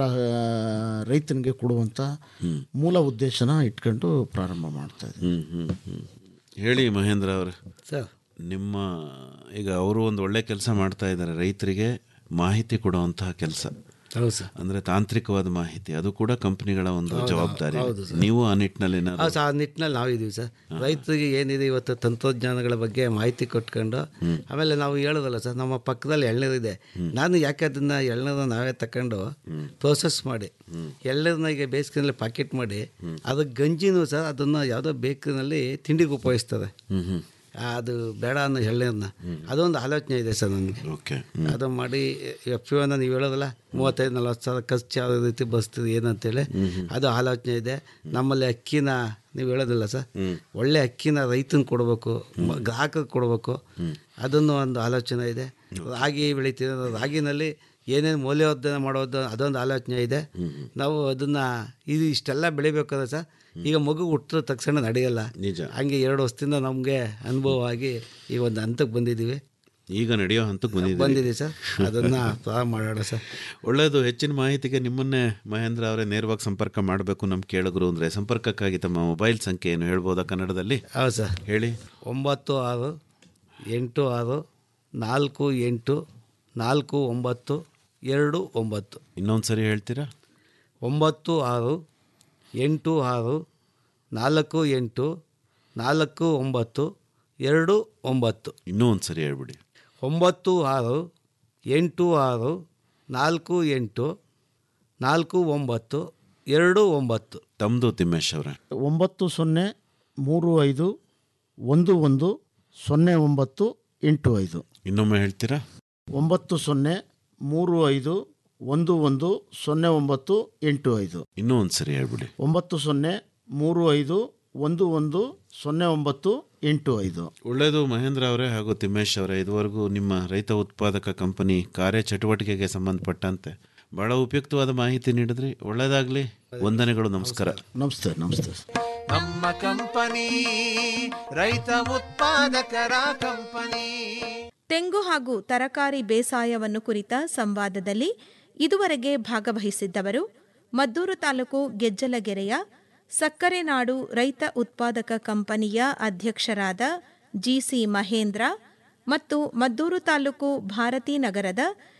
Speaker 15: ರೈತನಿಗೆ ಕೊಡುವಂಥ ಮೂಲ ಉದ್ದೇಶನ ಇಟ್ಕೊಂಡು ಪ್ರಾರಂಭ ಮಾಡ್ತಾ ಇದ್ದೀವಿ
Speaker 13: ಹ್ಮ್ ಹ್ಮ್ ಹ್ಮ್ ಹೇಳಿ ಮಹೇಂದ್ರ ಅವರೇ
Speaker 14: ಸರ್
Speaker 13: ನಿಮ್ಮ ಈಗ ಅವರು ಒಂದು ಒಳ್ಳೆ ಕೆಲಸ ಮಾಡ್ತಾ ಇದ್ದಾರೆ ರೈತರಿಗೆ ಮಾಹಿತಿ ಕೊಡುವಂತಹ ಕೆಲಸ
Speaker 14: ಹೌದು ಸರ್
Speaker 13: ಅಂದ್ರೆ ತಾಂತ್ರಿಕವಾದ ಮಾಹಿತಿ ಅದು ಕೂಡ ಕಂಪನಿಗಳ ಒಂದು
Speaker 14: ಹೌದು,
Speaker 13: ಜವಾಬ್ದಾರಿ
Speaker 14: ಹೌದು ಸರ್.
Speaker 13: ನೀವು ಆ ನಿಟ್ಟಿನಲ್ಲಿ ಏನಾದ್ರು
Speaker 14: ಹೌದು ಸರ್ ಆ ನಿಟ್ಟಿನಲ್ಲಿ ನಾವಿದ್ದೀವಿ ಸರ್ ರೈತರಿಗೆ ಏನಿದೆ ಇವತ್ತು ತಂತ್ರಜ್ಞಾನಗಳ ಬಗ್ಗೆ ಮಾಹಿತಿ ಕೊಟ್ಕೊಂಡು ಆಮೇಲೆ ನಾವು ಹೇಳೋದಲ್ಲ ಸರ್ ನಮ್ಮ ಪಕ್ಕದಲ್ಲಿ ಎಳ್ನೀರಿದೆ ನಾನು ಯಾಕೆ ಅದನ್ನು ಎಳ್ನೀರನ್ನ ನಾವೇ ತಗೊಂಡು ಪ್ರೋಸೆಸ್ ಮಾಡಿ ಎಳ್ನೀರನ್ನ ಈಗ ಬೇಸಿಗೆನಲ್ಲಿ ಪ್ಯಾಕೆಟ್ ಮಾಡಿ ಅದು ಗಂಜಿನೂ ಸರ್ ಅದನ್ನು ಯಾವುದೋ ಬೇಕರಿನಲ್ಲಿ ತಿಂಡಿಗೆ ಉಪಯೋಗಿಸ್ತಾರೆ
Speaker 13: ಹ್ಮ್ ಹ್ಮ್
Speaker 14: ಅದು ಬೇಡ ಅನ್ನೋ ಎಳ್ನೀರನ್ನ ಅದೊಂದು ಆಲೋಚನೆ ಇದೆ ಸರ್ ನನಗೆ
Speaker 13: ಓಕೆ
Speaker 14: ಅದು ಮಾಡಿ ಎಫ್ ಯು ನೀವು ಹೇಳೋದಲ್ಲ ಮೂವತ್ತೈದು ನಲ್ವತ್ತು ಸಾವಿರ ಖರ್ಚು ಯಾವ ರೀತಿ ಬಸ್ತದೆ ಏನಂತೇಳಿ ಅದು ಆಲೋಚನೆ ಇದೆ ನಮ್ಮಲ್ಲಿ ಅಕ್ಕಿನ ನೀವು ಹೇಳೋದಿಲ್ಲ ಸರ್ ಒಳ್ಳೆ ಅಕ್ಕಿನ ರೈತನ ಕೊಡಬೇಕು ಗ್ರಾಹಕರಿಗೆ ಕೊಡಬೇಕು ಅದನ್ನು ಒಂದು ಆಲೋಚನೆ ಇದೆ ರಾಗಿ ಬೆಳಿತೀವಿ ರಾಗಿನಲ್ಲಿ ಏನೇನು ಮೌಲ್ಯವರ್ಧನೆ ಮಾಡೋದು ಅದೊಂದು ಆಲೋಚನೆ ಇದೆ ನಾವು ಅದನ್ನು ಇದು ಇಷ್ಟೆಲ್ಲ ಬೆಳಿಬೇಕಾದ್ರೆ ಸರ್ ಈಗ ಮಗು ಹುಟ್ಟಿದ ತಕ್ಷಣ ನಡೆಯಲ್ಲ
Speaker 13: ನಿಜ
Speaker 14: ಹಂಗೆ ಎರಡು ವರ್ಷದಿಂದ ನಮಗೆ ಅನುಭವ ಆಗಿ ಈ ಒಂದು ಹಂತಕ್ಕೆ ಬಂದಿದ್ದೀವಿ
Speaker 13: ಈಗ ನಡೆಯೋ ಹಂತಕ್ಕೆ ಬಂದಿದ್ದೀರಿ
Speaker 14: ಬಂದಿದೆ ಸರ್ ಅದನ್ನು ಪ್ರಾರಂಭ ಮಾಡೋಣ ಸರ್
Speaker 13: ಒಳ್ಳೆಯದು ಹೆಚ್ಚಿನ ಮಾಹಿತಿಗೆ ನಿಮ್ಮನ್ನೇ ಮಹೇಂದ್ರ ಅವರೇ ನೇರವಾಗಿ ಸಂಪರ್ಕ ಮಾಡಬೇಕು ನಮ್ಮ ಕೇಳಿದ್ರು ಅಂದರೆ ಸಂಪರ್ಕಕ್ಕಾಗಿ ತಮ್ಮ ಮೊಬೈಲ್ ಸಂಖ್ಯೆ ಏನು ಹೇಳ್ಬೋದಾ ಕನ್ನಡದಲ್ಲಿ
Speaker 14: ಹೌದು ಸರ್
Speaker 13: ಹೇಳಿ
Speaker 14: ಒಂಬತ್ತು ಆರು ಎಂಟು ಆರು ನಾಲ್ಕು ಎಂಟು ನಾಲ್ಕು ಒಂಬತ್ತು ಎರಡು ಒಂಬತ್ತು
Speaker 13: ಇನ್ನೊಂದು ಸರಿ ಹೇಳ್ತೀರಾ
Speaker 14: ಒಂಬತ್ತು ಆರು ಎಂಟು ಆರು ನಾಲ್ಕು ಎಂಟು ನಾಲ್ಕು ಒಂಬತ್ತು ಎರಡು ಒಂಬತ್ತು
Speaker 13: ಇನ್ನೂ ಒಂದು ಸರಿ ಹೇಳ್ಬಿಡಿ
Speaker 14: ಒಂಬತ್ತು ಆರು ಎಂಟು ಆರು ನಾಲ್ಕು ಎಂಟು ನಾಲ್ಕು ಒಂಬತ್ತು ಎರಡು ಒಂಬತ್ತು
Speaker 13: ತಮ್ಮದು ತಿಮ್ಮೇಶ್ ಅವರೇ
Speaker 15: ಒಂಬತ್ತು ಸೊನ್ನೆ ಮೂರು ಐದು ಒಂದು ಒಂದು ಸೊನ್ನೆ ಒಂಬತ್ತು ಎಂಟು ಐದು
Speaker 13: ಇನ್ನೊಮ್ಮೆ ಹೇಳ್ತೀರಾ
Speaker 15: ಒಂಬತ್ತು ಸೊನ್ನೆ ಮೂರು ಐದು ಒಂದು ಒಂದು ಸೊನ್ನೆ ಒಂಬತ್ತು ಎಂಟು ಐದು
Speaker 13: ಇನ್ನೂ ಒಂದು ಸರಿ ಹೇಳ್ಬಿಡಿ
Speaker 15: ಒಂಬತ್ತು ಸೊನ್ನೆ ಮೂರು ಐದು ಒಂದು ಒಂದು ಸೊನ್ನೆ ಒಂಬತ್ತು ಎಂಟು ಐದು
Speaker 13: ಒಳ್ಳೆಯದು ಮಹೇಂದ್ರ ಅವರೇ ಹಾಗೂ ತಿಮ್ಮೇಶ್ ಅವರೇ ಇದುವರೆಗೂ ನಿಮ್ಮ ರೈತ ಉತ್ಪಾದಕ ಕಂಪನಿ ಕಾರ್ಯ ಚಟುವಟಿಕೆಗೆ ಸಂಬಂಧಪಟ್ಟಂತೆ ಬಹಳ ಉಪಯುಕ್ತವಾದ ಮಾಹಿತಿ ನೀಡಿದ್ರಿ ಒಳ್ಳೆಯದಾಗಲಿ ವಂದನೆಗಳು ನಮಸ್ಕಾರ
Speaker 15: ನಮಸ್ತೆ ನಮಸ್ತೆ
Speaker 12: ನಮ್ಮ ಕಂಪನಿ ರೈತ ಉತ್ಪಾದಕರ ಕಂಪನಿ
Speaker 10: ತೆಂಗು ಹಾಗೂ ತರಕಾರಿ ಬೇಸಾಯವನ್ನು ಕುರಿತ ಸಂವಾದದಲ್ಲಿ ಇದುವರೆಗೆ ಭಾಗವಹಿಸಿದ್ದವರು ಮದ್ದೂರು ತಾಲೂಕು ಗೆಜ್ಜಲಗೆರೆಯ ಸಕ್ಕರೆ ನಾಡು ರೈತ ಉತ್ಪಾದಕ ಕಂಪನಿಯ ಅಧ್ಯಕ್ಷರಾದ ಜಿಸಿ ಮಹೇಂದ್ರ ಮತ್ತು ಮದ್ದೂರು ತಾಲೂಕು ಭಾರತೀ ನಗರದ